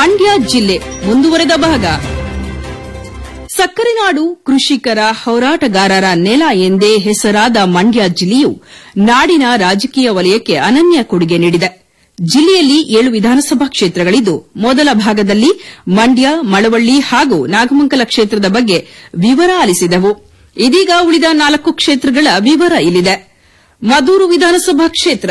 ಮಂಡ್ಯ ಜಿಲ್ಲೆ ಮುಂದುವರೆದ ಭಾಗ ಸಕ್ಕರೆ ನಾಡು ಕೃಷಿಕರ ಹೋರಾಟಗಾರರ ನೆಲ ಎಂದೇ ಹೆಸರಾದ ಮಂಡ್ಯ ಜಿಲ್ಲೆಯು ನಾಡಿನ ರಾಜಕೀಯ ವಲಯಕ್ಕೆ ಅನನ್ಯ ಕೊಡುಗೆ ನೀಡಿದೆ ಜಿಲ್ಲೆಯಲ್ಲಿ ಏಳು ವಿಧಾನಸಭಾ ಕ್ಷೇತ್ರಗಳಿದ್ದು ಮೊದಲ ಭಾಗದಲ್ಲಿ ಮಂಡ್ಯ ಮಳವಳ್ಳಿ ಹಾಗೂ ನಾಗಮಂಗಲ ಕ್ಷೇತ್ರದ ಬಗ್ಗೆ ವಿವರ ಆಲಿಸಿದೆವು ಇದೀಗ ಉಳಿದ ನಾಲ್ಕು ಕ್ಷೇತ್ರಗಳ ವಿವರ ಇಲ್ಲಿದೆ ಮದೂರು ವಿಧಾನಸಭಾ ಕ್ಷೇತ್ರ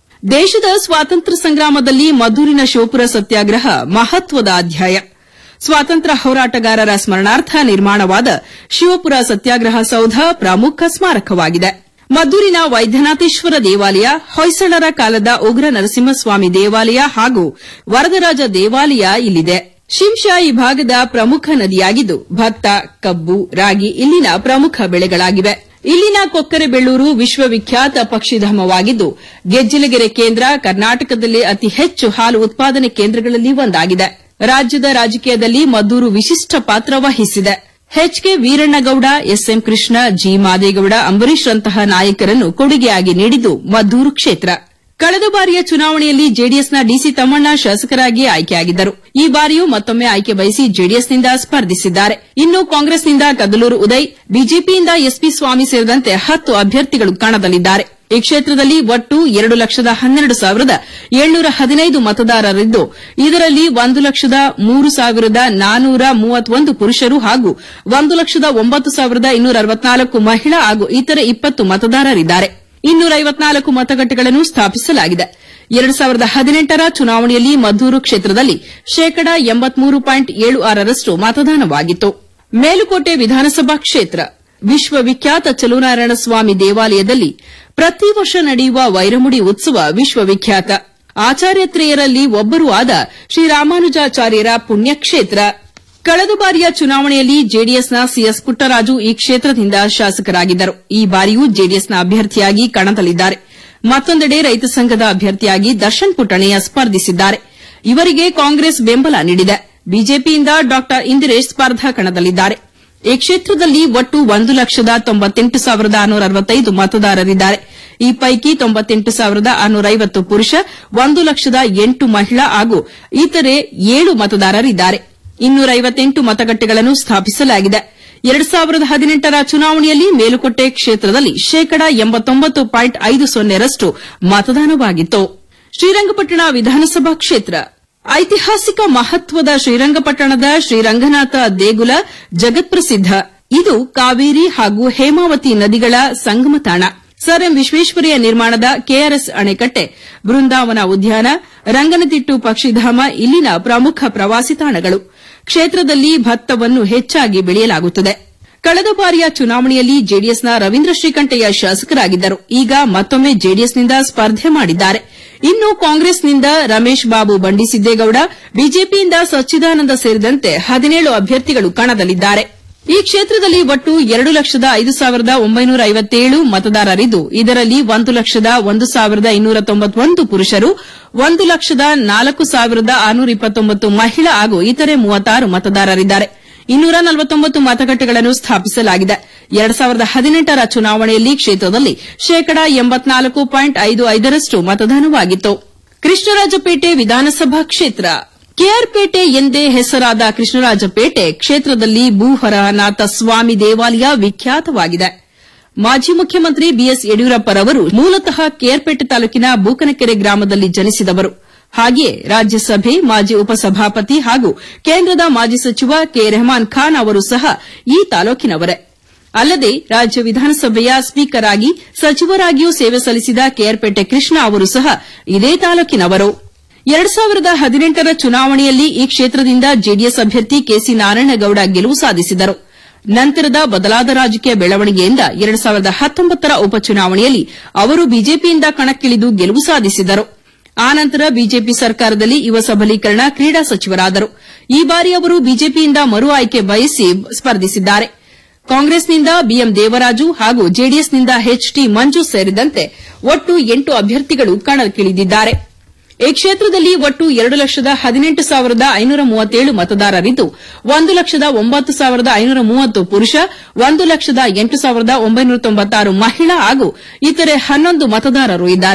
ದೇಶದ ಸ್ವಾತಂತ್ರ್ಯ ಸಂಗ್ರಾಮದಲ್ಲಿ ಮದ್ದೂರಿನ ಶಿವಪುರ ಸತ್ಯಾಗ್ರಹ ಮಹತ್ವದ ಅಧ್ಯಾಯ ಸ್ವಾತಂತ್ರ್ಯ ಹೋರಾಟಗಾರರ ಸ್ಮರಣಾರ್ಥ ನಿರ್ಮಾಣವಾದ ಶಿವಪುರ ಸತ್ಯಾಗ್ರಹ ಸೌಧ ಪ್ರಮುಖ ಸ್ಮಾರಕವಾಗಿದೆ ಮದ್ದೂರಿನ ವೈದ್ಯನಾಥೇಶ್ವರ ದೇವಾಲಯ ಹೊಯ್ಸಳರ ಕಾಲದ ಉಗ್ರ ನರಸಿಂಹಸ್ವಾಮಿ ದೇವಾಲಯ ಹಾಗೂ ವರದರಾಜ ದೇವಾಲಯ ಇಲ್ಲಿದೆ ಶಿಂಷಾ ಈ ಭಾಗದ ಪ್ರಮುಖ ನದಿಯಾಗಿದ್ದು ಭತ್ತ ಕಬ್ಬು ರಾಗಿ ಇಲ್ಲಿನ ಪ್ರಮುಖ ಬೆಳೆಗಳಾಗಿವೆ ಇಲ್ಲಿನ ಕೊಕ್ಕರೆಬೆಳ್ಳೂರು ವಿಶ್ವವಿಖ್ಯಾತ ಪಕ್ಷಿಧಾಮವಾಗಿದ್ದು ಗೆಜ್ಜಲಗೆರೆ ಕೇಂದ್ರ ಕರ್ನಾಟಕದಲ್ಲೇ ಅತಿ ಹೆಚ್ಚು ಹಾಲು ಉತ್ಪಾದನೆ ಕೇಂದ್ರಗಳಲ್ಲಿ ಒಂದಾಗಿದೆ ರಾಜ್ಯದ ರಾಜಕೀಯದಲ್ಲಿ ಮದ್ದೂರು ವಿಶಿಷ್ಟ ಪಾತ್ರ ವಹಿಸಿದೆ H K Veerannagowda S M Krishna G Madegowda ಅಂಬರೀಶ್ರಂತಹ ನಾಯಕರನ್ನು ಕೊಡುಗೆಯಾಗಿ ನೀಡಿದ್ದು ಮದ್ದೂರು ಕ್ಷೇತ್ರ ಕಳೆದ ಬಾರಿಯ ಚುನಾವಣೆಯಲ್ಲಿ ಜೆಡಿಎಸ್ನ ಡಿಸಿ ತಮ್ಮಣ್ಣ ಶಾಸಕರಾಗಿ ಆಯ್ಕೆಯಾಗಿದ್ದರು ಈ ಬಾರಿಯೂ ಮತ್ತೊಮ್ಮೆ ಆಯ್ಕೆ ಬಯಸಿ ಜೆಡಿಎಸ್ನಿಂದ ಸ್ಪರ್ಧಿಸಿದ್ದಾರೆ ಇನ್ನು ಕಾಂಗ್ರೆಸ್ನಿಂದ ಕದಲೂರು ಉದಯ್ ಬಿಜೆಪಿಯಿಂದ ಎಸ್ಪಿ ಸ್ವಾಮಿ ಸೇರಿದಂತೆ ಹತ್ತು ಅಭ್ಯರ್ಥಿಗಳು ಕಣದಲ್ಲಿದ್ದಾರೆ ಈ ಕ್ಷೇತ್ರದಲ್ಲಿ ಒಟ್ಟು ಎರಡು ಲಕ್ಷದ ಹನ್ನೆರಡು ಸಾವಿರದ ಏಳ್ನೂರ ಹದಿನೈದು ಮತದಾರರಿದ್ದು ಇದರಲ್ಲಿ ಒಂದು ಲಕ್ಷದ ಮೂರು ಸಾವಿರದ ನಾನೂರ ಮೂವತ್ತೊಂದು ಪುರುಷರು ಹಾಗೂ ಒಂದು ಲಕ್ಷದ ಒಂಬತ್ತು ಸಾವಿರದ ಇನ್ನೂರ ಅರವತ್ನಾಲ್ಕು ಮಹಿಳಾ ಹಾಗೂ ಇತರೆ ಇಪ್ಪತ್ತು ಮತದಾರರಿದ್ದಾರೆ ಇನ್ನೂರ ಐವತ್ನಾಲ್ಕು ಮತಗಟ್ಟೆಗಳನ್ನು ಸ್ಥಾಪಿಸಲಾಗಿದೆ ಎರಡು ಸಾವಿರದ ಹದಿನೆಂಟರ ಚುನಾವಣೆಯಲ್ಲಿ ಮದ್ದೂರು ಕ್ಷೇತ್ರದಲ್ಲಿ ಶೇಕಡಾ ಎಂಬತ್ಮೂರು ಪಾಯಿಂಟ್ ಏಳು ಆರರಷ್ಟು ಮತದಾನವಾಗಿತ್ತು ಮೇಲುಕೋಟೆ ವಿಧಾನಸಭಾ ಕ್ಷೇತ್ರ ವಿಶ್ವವಿಖ್ಯಾತ ಚಲುನಾರಾಯಣ ಸ್ವಾಮಿ ದೇವಾಲಯದಲ್ಲಿ ಪ್ರತಿ ವರ್ಷ ನಡೆಯುವ ವೈರಮುಡಿ ಉತ್ಸವ ವಿಶ್ವವಿಖ್ಯಾತ ಆಚಾರ್ಯತ್ರೆಯರಲ್ಲಿ ಒಬ್ಬರೂ ಆದ ಶ್ರೀರಾಮಾನುಜಾಚಾರ್ಯರ ಪುಣ್ಯಕ್ಷೇತ್ರ ಕಳೆದ ಬಾರಿಯ ಚುನಾವಣೆಯಲ್ಲಿ ಜೆಡಿಎಸ್ನ ಸಿಎಸ್ ಪುಟ್ಟರಾಜು ಈ ಕ್ಷೇತ್ರದಿಂದ ಶಾಸಕರಾಗಿದ್ದರು ಈ ಬಾರಿಯೂ ಜೆಡಿಎಸ್ನ ಅಭ್ಯರ್ಥಿಯಾಗಿ ಕಣದಲ್ಲಿದ್ದಾರೆ ಮತ್ತೊಂದೆಡೆ ರೈತ ಸಂಘದ ಅಭ್ಯರ್ಥಿಯಾಗಿ ದರ್ಶನ್ ಪುಟ್ಟಣಯ್ಯ ಸ್ಪರ್ಧಿಸಿದ್ದಾರೆ ಇವರಿಗೆ ಕಾಂಗ್ರೆಸ್ ಬೆಂಬಲ ನೀಡಿದೆ ಬಿಜೆಪಿಯಿಂದ ಡಾ ಇಂದಿರೇಶ್ ಸ್ಪರ್ಧಾ ಕಣದಲ್ಲಿದ್ದಾರೆ ಈ ಕ್ಷೇತ್ರದಲ್ಲಿ ಒಟ್ಟು ಒಂದು ಲಕ್ಷದ ತೊಂಬತ್ತೆಂಟು ಸಾವಿರದ ಆರುನೂರ ಅರವತ್ತೈದು ಮತದಾರರಿದ್ದಾರೆ ಈ ಪೈಕಿ ತೊಂಬತ್ತೆಂಟು ಸಾವಿರದ ಆರುನೂರ ಐವತ್ತು ಪುರುಷ ಒಂದು ಲಕ್ಷದ ಎಂಟು ಮಹಿಳಾ ಹಾಗೂ ಇತರೆ ಏಳು ಮತದಾರರಿದ್ದಾರೆ ಇನ್ನೂರ ಐವತ್ತೆಂಟು ಮತಗಟ್ಟೆಗಳನ್ನು ಸ್ಥಾಪಿಸಲಾಗಿದೆ ಎರಡು ಸಾವಿರದ ಹದಿನೆಂಟರ ಚುನಾವಣೆಯಲ್ಲಿ ಮೇಲುಕೋಟೆ ಕ್ಷೇತ್ರದಲ್ಲಿ ಶೇಕಡಾ ಎಂಬತ್ತೊಂಬತ್ತು ಪಾಯಿಂಟ್ ಐದು ಸೊನ್ನೆರಷ್ಟು ಮತದಾನವಾಗಿತ್ತು ಶ್ರೀರಂಗಪಟ್ಟಣ ವಿಧಾನಸಭಾ ಕ್ಷೇತ್ರ ಐತಿಹಾಸಿಕ ಮಹತ್ವದ ಶ್ರೀರಂಗಪಟ್ಟಣದ ಶ್ರೀರಂಗನಾಥ ದೇಗುಲ ಜಗತ್ಪ್ರಸಿದ್ದ ಇದು ಕಾವೇರಿ ಹಾಗೂ ಹೇಮಾವತಿ ನದಿಗಳ ಸಂಗಮ ತಾಣ ಸರ್ ಎಂ ವಿಶ್ವೇಶ್ವರಯ್ಯ ನಿರ್ಮಾಣದ ಕೆಆರ್ಎಸ್ ಅಣೆಕಟ್ಟೆ ಬೃಂದಾವನ ಉದ್ಯಾನ ರಂಗನತಿಟ್ಟು ಪಕ್ಷಿಧಾಮ ಇಲ್ಲಿನ ಪ್ರಮುಖ ಪ್ರವಾಸಿ ತಾಣಗಳು ಕ್ಷೇತ್ರದಲ್ಲಿ ಭತ್ತವನ್ನು ಹೆಚ್ಚಾಗಿ ಬೆಳೆಯಲಾಗುತ್ತದೆ ಕಳೆದ ಬಾರಿಯ ಚುನಾವಣೆಯಲ್ಲಿ ಜೆಡಿಎಸ್ನ ರವೀಂದ್ರ ಶ್ರೀಕಂಠಯ್ಯ ಶಾಸಕರಾಗಿದ್ದರು ಈಗ ಮತ್ತೊಮ್ಮೆ ಜೆಡಿಎಸ್ನಿಂದ ಸ್ಪರ್ಧೆ ಮಾಡಿದ್ದಾರೆ ಇನ್ನು ಕಾಂಗ್ರೆಸ್ನಿಂದ ರಮೇಶ್ ಬಾಬು ಬಂಡಿಸಿದ್ದೇಗೌಡ ಬಿಜೆಪಿಯಿಂದ ಸಚ್ಚಿದಾನಂದ ಸೇರಿದಂತೆ ಹದಿನೇಳು ಅಭ್ಯರ್ಥಿಗಳು ಕಣದಲ್ಲಿದ್ದಾರೆ ಈ ಕ್ಷೇತ್ರದಲ್ಲಿ ಒಟ್ಟು ಎರಡು ಲಕ್ಷದ ಐದು ಸಾವಿರದ ಒಂಬೈನೂರ ಐವತ್ತೇಳು ಮತದಾರರಿದ್ದು ಇದರಲ್ಲಿ ಒಂದು ಲಕ್ಷದ ಒಂದು ಸಾವಿರದ ಇನ್ನೂರ ತೊಂಬತ್ತೊಂದು ಪುರುಷರು ಒಂದು ಲಕ್ಷದ ನಾಲ್ಕು ಸಾವಿರದ ಆರುನೂರ ಇಪ್ಪತ್ತೊಂಬತ್ತು ಮಹಿಳಾ ಹಾಗೂ ಇತರೆ ಮೂವತ್ತಾರು ಮತದಾರರಿದ್ದಾರೆ ಇನ್ನೂರ ನಲವತ್ತೊಂಬತ್ತು ಮತಗಟ್ಟೆಗಳನ್ನು ಸ್ಥಾಪಿಸಲಾಗಿದೆ ಎರಡು ಸಾವಿರದ ಹದಿನೆಂಟರ ಚುನಾವಣೆಯಲ್ಲಿ ಕ್ಷೇತ್ರದಲ್ಲಿ ಶೇಕಡಾ ಎಂಬತ್ನಾಲ್ಕು ಪಾಯಿಂಟ್ ಐದು ಐದರಷ್ಟು ಮತದಾನವಾಗಿತ್ತು ಕೃಷ್ಣರಾಜಪೇಟೆ ವಿಧಾನಸಭಾ ಕ್ಷೇತ್ರ ಕೆಆರ್ಪೇಟೆ ಎಂದೇ ಹೆಸರಾದ ಕೃಷ್ಣರಾಜಪೇಟೆ ಕ್ಷೇತ್ರದಲ್ಲಿ ಭೂಹರನಾಥ ಸ್ವಾಮಿ ದೇವಾಲಯ ವಿಖ್ಯಾತವಾಗಿದೆ ಮಾಜಿ ಮುಖ್ಯಮಂತ್ರಿ ಬಿಎಸ್ ಯಡಿಯೂರಪ್ಪರವರು ಮೂಲತಃ ಕೆಆರ್ಪೇಟೆ ತಾಲೂಕಿನ ಬೂಕನಕೆರೆ ಗ್ರಾಮದಲ್ಲಿ ಜನಿಸಿದವರು ಹಾಗೆಯೇ ರಾಜ್ಯಸಭೆ ಮಾಜಿ ಉಪಸಭಾಪತಿ ಹಾಗೂ ಕೇಂದ್ರದ ಮಾಜಿ ಸಚಿವ ಕೆ ರೆಹಮಾನ್ ಖಾನ್ ಅವರು ಸಹ ಈ ತಾಲೂಕಿನವರೇ ಅಲ್ಲದೆ ರಾಜ್ಯ ವಿಧಾನಸಭೆಯ ಸ್ಪೀಕರ್ ಆಗಿ ಸಚಿವರಾಗಿಯೂ ಸೇವೆ ಸಲ್ಲಿಸಿದ ಕೆಆರ್ಪೇಟೆ ಕೃಷ್ಣ ಅವರು ಸಹ ಇದೇ ತಾಲೂಕಿನವರು ಎರಡು ಸಾವಿರದ ಹದಿನೆಂಟರ ಚುನಾವಣೆಯಲ್ಲಿ ಈ ಕ್ಷೇತ್ರದಿಂದ ಜೆಡಿಎಸ್ ಅಭ್ಯರ್ಥಿ ಕೆಸಿ ನಾರಾಯಣಗೌಡ ಗೆಲುವು ಸಾಧಿಸಿದರು ನಂತರದ ಬದಲಾದ ರಾಜಕೀಯ ಬೆಳವಣಿಗೆಯಿಂದ ಎರಡು ಸಾವಿರದ ಹತ್ತೊಂಬತ್ತರ ಉಪಚುನಾವಣೆಯಲ್ಲಿ ಅವರು ಬಿಜೆಪಿಯಿಂದ ಕಣಕ್ಕಿಳಿದು ಗೆಲುವು ಸಾಧಿಸಿದರು ಆನಂತರ ಬಿಜೆಪಿ ಸರ್ಕಾರದಲ್ಲಿ ಯುವ ಸಬಲೀಕರಣ ಕ್ರೀಡಾ ಸಚಿವರಾದರು ಈ ಬಾರಿ ಅವರು ಬಿಜೆಪಿಯಿಂದ ಮರು ಆಯ್ಕೆ ಬಯಸಿ ಸ್ಪರ್ಧಿಸಿದ್ದಾರೆ ಕಾಂಗ್ರೆಸ್ನಿಂದ ಬಿಎಂ ದೇವರಾಜು ಹಾಗೂ ಜೆಡಿಎಸ್ನಿಂದ ಎಚ್ಟಿ ಮಂಜು ಸೇರಿದಂತೆ ಒಟ್ಟು ಎಂಟು ಅಭ್ಯರ್ಥಿಗಳು ಕಣಕ್ಕಿಳಿದಿದ್ದಾರೆ ಈ ಕ್ಷೇತ್ರದಲ್ಲಿ ಒಟ್ಟು ಎರಡು ಲಕ್ಷದ ಹದಿನೆಂಟು ಸಾವಿರದ ಐನೂರ ಮೂವತ್ತೇಳು ಮತದಾರರಿದ್ದು ಒಂದು ಲಕ್ಷದ ಒಂಬತ್ತು ಸಾವಿರದ ಐನೂರ ಮೂವತ್ತು ಪುರುಷ ಒಂದು ಲಕ್ಷದ ಎಂಟು ಸಾವಿರದ ಒಂಬೈನೂರ ತೊಂಬತ್ತಾರು ಮಹಿಳಾ ಹಾಗೂ ಇತರೆ ಹನ್ನೊಂದು ಮತದಾರರು ಇದ್ದಾರೆ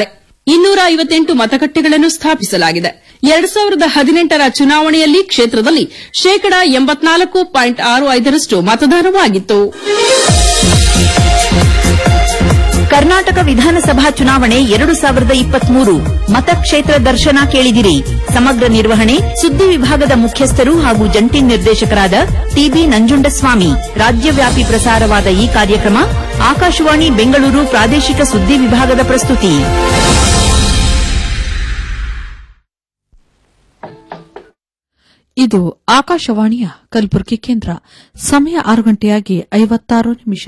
ಇನ್ನೂರ ಐವತ್ತೆಂಟು ಮತಗಟ್ಟೆಗಳನ್ನು ಸ್ಥಾಪಿಸಲಾಗಿದೆ ಎರಡು ಸಾವಿರದ ಹದಿನೆಂಟರ ಚುನಾವಣೆಯಲ್ಲಿ ಕ್ಷೇತ್ರದಲ್ಲಿ ಶೇಕಡಾ ಎಂಬತ್ನಾಲ್ಕು ಪಾಯಿಂಟ್ ಆರು ಐದರಷ್ಟು ಮತದಾನವಾಗಿತ್ತು ಕರ್ನಾಟಕ ವಿಧಾನಸಭಾ ಚುನಾವಣೆ ಎರಡು ಸಾವಿರದ ಇಪ್ಪತ್ಮೂರು ಮತಕ್ಷೇತ್ರ ದರ್ಶನ ಕೇಳಿದಿರಿ ಸಮಗ್ರ ನಿರ್ವಹಣೆ ಸುದ್ದಿ ವಿಭಾಗದ ಮುಖ್ಯಸ್ಥರು ಹಾಗೂ ಜಂಟಿ ನಿರ್ದೇಶಕರಾದ ಟಿಬಿ ನಂಜುಂಡಸ್ವಾಮಿ ರಾಜ್ಯವ್ಯಾಪಿ ಪ್ರಸಾರವಾದ ಈ ಕಾರ್ಯಕ್ರಮ ಆಕಾಶವಾಣಿ ಬೆಂಗಳೂರು ಪ್ರಾದೇಶಿಕ ಸುದ್ದಿ ವಿಭಾಗದ ಪ್ರಸ್ತುತಿ ಇದು ಆಕಾಶವಾಣಿಯ ಕಲಬುರಗಿ ಕೇಂದ್ರ ಸಮಯ ಆರು ಗಂಟೆಯಾಗಿ ಐವತ್ತಾರು ನಿಮಿಷ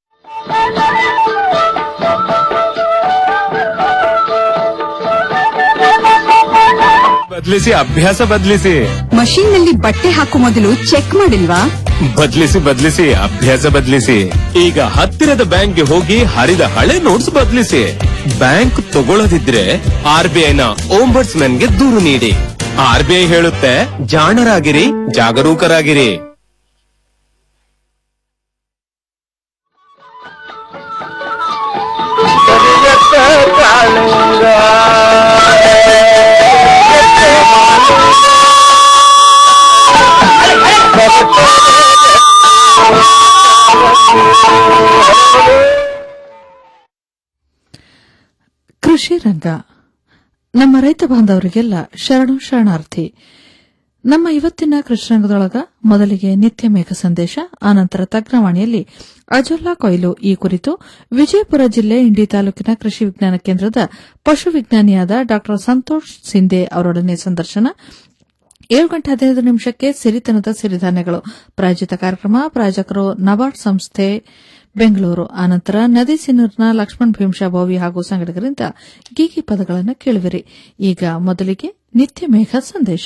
ಬದಲಿಸಿ ಅಭ್ಯಾಸ ಬದಲಿಸಿ ಮಷೀನ್ ನಲ್ಲಿ ಬಟ್ಟೆ ಹಾಕೋ ಮೊದಲು ಚೆಕ್ ಮಾಡಿಲ್ವಾ ಬದಲಿಸಿ ಬದಲಿಸಿ ಅಭ್ಯಾಸ ಬದಲಿಸಿ ಈಗ ಹತ್ತಿರದ ಬ್ಯಾಂಕ್ಗೆ ಹೋಗಿ ಹರಿದ ಹಳೆ ನೋಟ್ಸ್ ಬದಲಿಸಿ ಬ್ಯಾಂಕ್ ತಗೊಳ್ಳದಿದ್ರೆ ಆರ್ ಬಿ ಐನ ಗೆ ದೂರು ನೀಡಿ ಆರ್ ಬಿ ಐ ಹೇಳುತ್ತೆ ಜಾಣರಾಗಿರಿ ಜಾಗರೂಕರಾಗಿರಿ ಕೃಷಿ ರಂಗ ನಮ್ಮ ರೈತ ಬಾಂಧವರಿಗೆಲ್ಲ ಶರಣು ಶರಣಾರ್ಥಿ ನಮ್ಮ ಇವತ್ತಿನ ಕೃಷಿ ರಂಗದೊಳಗ ಮೊದಲಿಗೆ ನಿತ್ಯ ಮೇಘ ಸಂದೇಶ ಆನಂತರ ತಜ್ಞವಾಣಿಯಲ್ಲಿ ಅಜೋಲ್ಲಾ ಕೊಯ್ಲು ಈ ಕುರಿತು ವಿಜಯಪುರ ಜಿಲ್ಲೆ ಇಂಡಿ ತಾಲೂಕಿನ ಕೃಷಿ ವಿಜ್ಞಾನ ಕೇಂದ್ರದ ಪಶು ವಿಜ್ಞಾನಿಯಾದ ಡಾ ಸಂತೋಷ್ ಸಿಂಧೆ ಅವರೊಡನೆ ಸಂದರ್ಶನ ಏಳು ಗಂಟೆ ಹದಿನೈದು ನಿಮಿಷಕ್ಕೆ ಸಿರಿತನದ ಸಿರಿಧಾನ್ಯಗಳು ಪ್ರಾಯೋಜಿತ ಕಾರ್ಯಕ್ರಮ ಪ್ರಾಯೋಜಕರು ನಬಾರ್ಡ್ ಸಂಸ್ಥೆ ಬೆಂಗಳೂರು ಆನಂತರ ನದಿ ಸಿನ್ನೂರಿನ ಲಕ್ಷ್ಮಣ್ ಭೀಮಶಾ ಭೋವಿ ಹಾಗೂ ಸಂಘಟಕರಿಂದ ಗೀಗಿ ಪದಗಳನ್ನು ಕೇಳುವಿರಿ ಈಗ ಮೊದಲಿಗೆ ನಿತ್ಯ ಮೇಘ ಸಂದೇಶ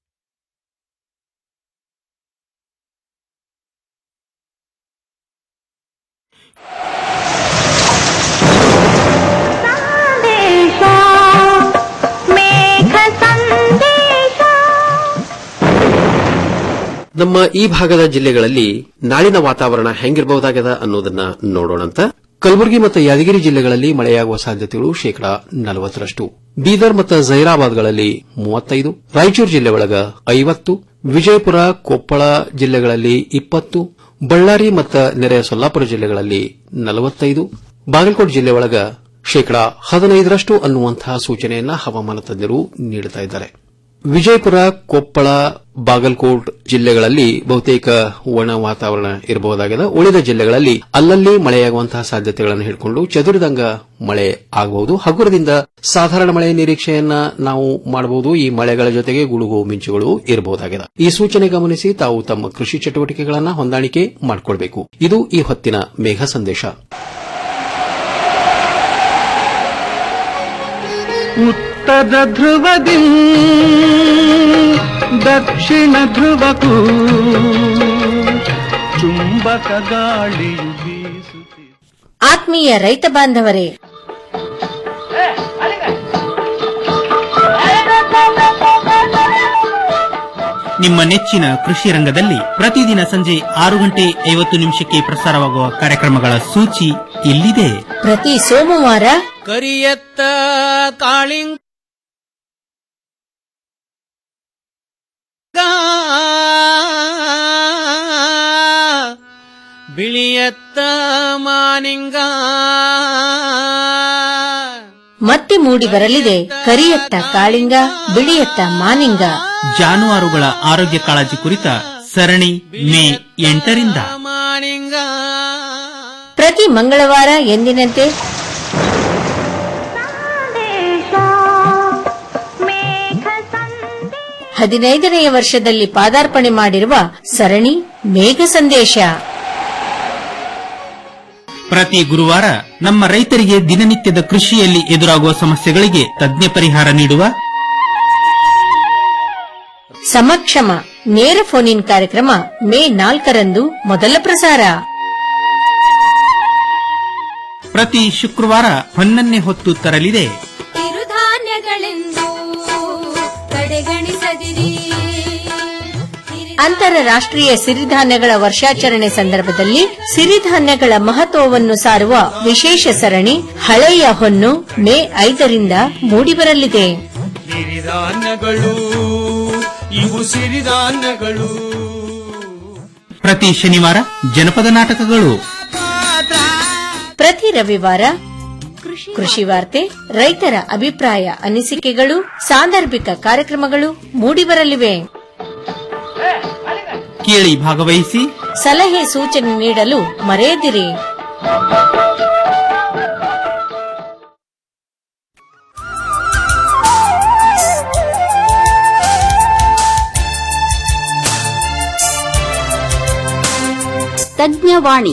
ನಮ್ಮ ಈ ಭಾಗದ ಜಿಲ್ಲೆಗಳಲ್ಲಿ ನಾಳಿನ ವಾತಾವರಣ ಹೆಂಗಿರಬಹುದಾಗದ ಅನ್ನೋದನ್ನ ನೋಡೋಣಂತ ಕಲಬುರಗಿ ಮತ್ತು ಯಾದಗಿರಿ ಜಿಲ್ಲೆಗಳಲ್ಲಿ ಮಳೆಯಾಗುವ ಸಾಧ್ಯತೆಗಳು ಶೇಕಡಾ ನಲವತ್ತರಷ್ಟು ಬೀದರ್ ಮತ್ತು ಜೈರಾಬಾದ್ಗಳಲ್ಲಿ ಮೂವತ್ತೈದು ರಾಯಚೂರು ಜಿಲ್ಲೆ ಒಳಗ ಐವತ್ತು ವಿಜಯಪುರ ಕೊಪ್ಪಳ ಜಿಲ್ಲೆಗಳಲ್ಲಿ ಇಪ್ಪತ್ತು ಬಳ್ಳಾರಿ ಮತ್ತು ನೆರೆಯ ಸೊಲ್ಲಾಪುರ ಜಿಲ್ಲೆಗಳಲ್ಲಿ ನಲವತ್ತೈದು ಬಾಗಲಕೋಟೆ ಜಿಲ್ಲೆ ಒಳಗ ಶೇಕಡಾ ಹದಿನೈದರಷ್ಟು ಅನ್ನುವಂತಹ ಸೂಚನೆಯನ್ನ ಹವಾಮಾನ ತಜ್ಞರು ನೀಡುತ್ತಾ ಇದ್ದಾರೆ ವಿಜಯಪುರ ಕೊಪ್ಪಳ ಬಾಗಲಕೋಟ್ ಜಿಲ್ಲೆಗಳಲ್ಲಿ ಬಹುತೇಕ ಒಣ ವಾತಾವರಣ ಇರಬಹುದಾಗಿದೆ ಉಳಿದ ಜಿಲ್ಲೆಗಳಲ್ಲಿ ಅಲ್ಲಲ್ಲಿ ಮಳೆಯಾಗುವಂತಹ ಸಾಧ್ಯತೆಗಳನ್ನು ಹಿಡ್ಕೊಂಡು ಚದುರಿದಂಗ ಮಳೆ ಆಗಬಹುದು ಹಗುರದಿಂದ ಸಾಧಾರಣ ಮಳೆ ನಿರೀಕ್ಷೆಯನ್ನ ನಾವು ಮಾಡಬಹುದು ಈ ಮಳೆಗಳ ಜೊತೆಗೆ ಗುಡುಗು ಮಿಂಚುಗಳು ಇರಬಹುದಾಗಿದೆ ಈ ಸೂಚನೆ ಗಮನಿಸಿ ತಾವು ತಮ್ಮ ಕೃಷಿ ಚಟುವಟಿಕೆಗಳನ್ನು ಹೊಂದಾಣಿಕೆ ಮಾಡಿಕೊಳ್ಬೇಕು ಇದು ಈ ಹೊತ್ತಿನ ಮೇಘ ಸಂದೇಶ ಉತ್ತರ ಧ್ರುವದಿ ದಕ್ಷಿಣ ಧ್ರುವಕ್ಕೂ ಚುಂಬಕ ಗಾಳಿಯು ಬೀಸುತ್ತಿದೆ ಆತ್ಮೀಯ ರೈತ ಬಾಂಧವರೇ ನಿಮ್ಮ ನೆಚ್ಚಿನ ಕೃಷಿ ರಂಗದಲ್ಲಿ ಪ್ರತಿದಿನ ಸಂಜೆ ಆರು ಗಂಟೆ ಐವತ್ತು ನಿಮಿಷಕ್ಕೆ ಪ್ರಸಾರವಾಗುವ ಕಾರ್ಯಕ್ರಮಗಳ ಸೂಚಿ ಇಲ್ಲಿದೆ ಪ್ರತಿ ಸೋಮವಾರ ಕರಿಯತ್ತ ಕಾಳಿಂಗ ಬಿಳಿಯತ್ತ ಮಾನಿಂಗ ಮತ್ತೆ ಮೂಡಿ ಬರಲಿದೆ ಕರಿಯತ್ತ ಕಾಳಿಂಗ ಬಿಳಿಯತ್ತ ಮಾನಿಂಗ ಜಾನುವಾರುಗಳ ಆರೋಗ್ಯ ಕಾಳಜಿ ಕುರಿತ ಸರಣಿ ಮೇ ಎಂಟರಿಂದ ಮಾನಿಂಗ ಪ್ರತಿ ಮಂಗಳವಾರ ಎಂದಿನಂತೆ ಹದಿನೈದನೆಯ ವರ್ಷದಲ್ಲಿ ಪಾದಾರ್ಪಣೆ ಮಾಡಿರುವ ಸರಣಿ ಮೇಘ ಸಂದೇಶ ಪ್ರತಿ ಗುರುವಾರ ನಮ್ಮ ರೈತರಿಗೆ ದಿನನಿತ್ಯದ ಕೃಷಿಯಲ್ಲಿ ಎದುರಾಗುವ ಸಮಸ್ಯೆಗಳಿಗೆ ತಜ್ಞ ಪರಿಹಾರ ನೀಡುವ ಸಮಕ್ಷಮ ನೇರ ಫೋನ್ ಇನ್ ಕಾರ್ಯಕ್ರಮ ಮೇ ನಾಲ್ಕರಂದು ಮೊದಲ ಪ್ರಸಾರ ಪ್ರತಿ ಶುಕ್ರವಾರ ಹೊನ್ನನ್ನೇ ಹೊತ್ತು ತರಲಿದೆ ಕಿರುಧಾನ್ಯಗಳೆಂದು ಕಡೆಗಣಿಸದಿರಿ ಅಂತಾರಾಷ್ಟ್ರೀಯ ಸಿರಿಧಾನ್ಯಗಳ ವರ್ಷಾಚರಣೆ ಸಂದರ್ಭದಲ್ಲಿ ಸಿರಿಧಾನ್ಯಗಳ ಮಹತ್ವವನ್ನು ಸಾರುವ ವಿಶೇಷ ಸರಣಿ ಹಳೆಯ ಹೊನ್ನು ಮೇ ಐದರಿಂದ ಮೂಡಿಬರಲಿದೆ ಸಿರಿಧಾನ್ಯಗಳು ಇವು ಸಿರಿಧಾನ್ಯಗಳು ಪ್ರತಿ ಶನಿವಾರ ಜನಪದ ನಾಟಕಗಳು ಪ್ರತಿ ರವಿವಾರ ಕೃಷಿ ವಾರ್ತೆ ರೈತರ ಅಭಿಪ್ರಾಯ ಅನಿಸಿಕೆಗಳು ಸಾಂದರ್ಭಿಕ ಕಾರ್ಯಕ್ರಮಗಳು ಮೂಡಿಬರಲಿವೆ ಕೇಳಿ ಭಾಗವಹಿಸಿ ಸಲಹೆ ಸೂಚನೆ ನೀಡಲು ಮರೆಯದಿರಿ ತಜ್ಞವಾಣಿ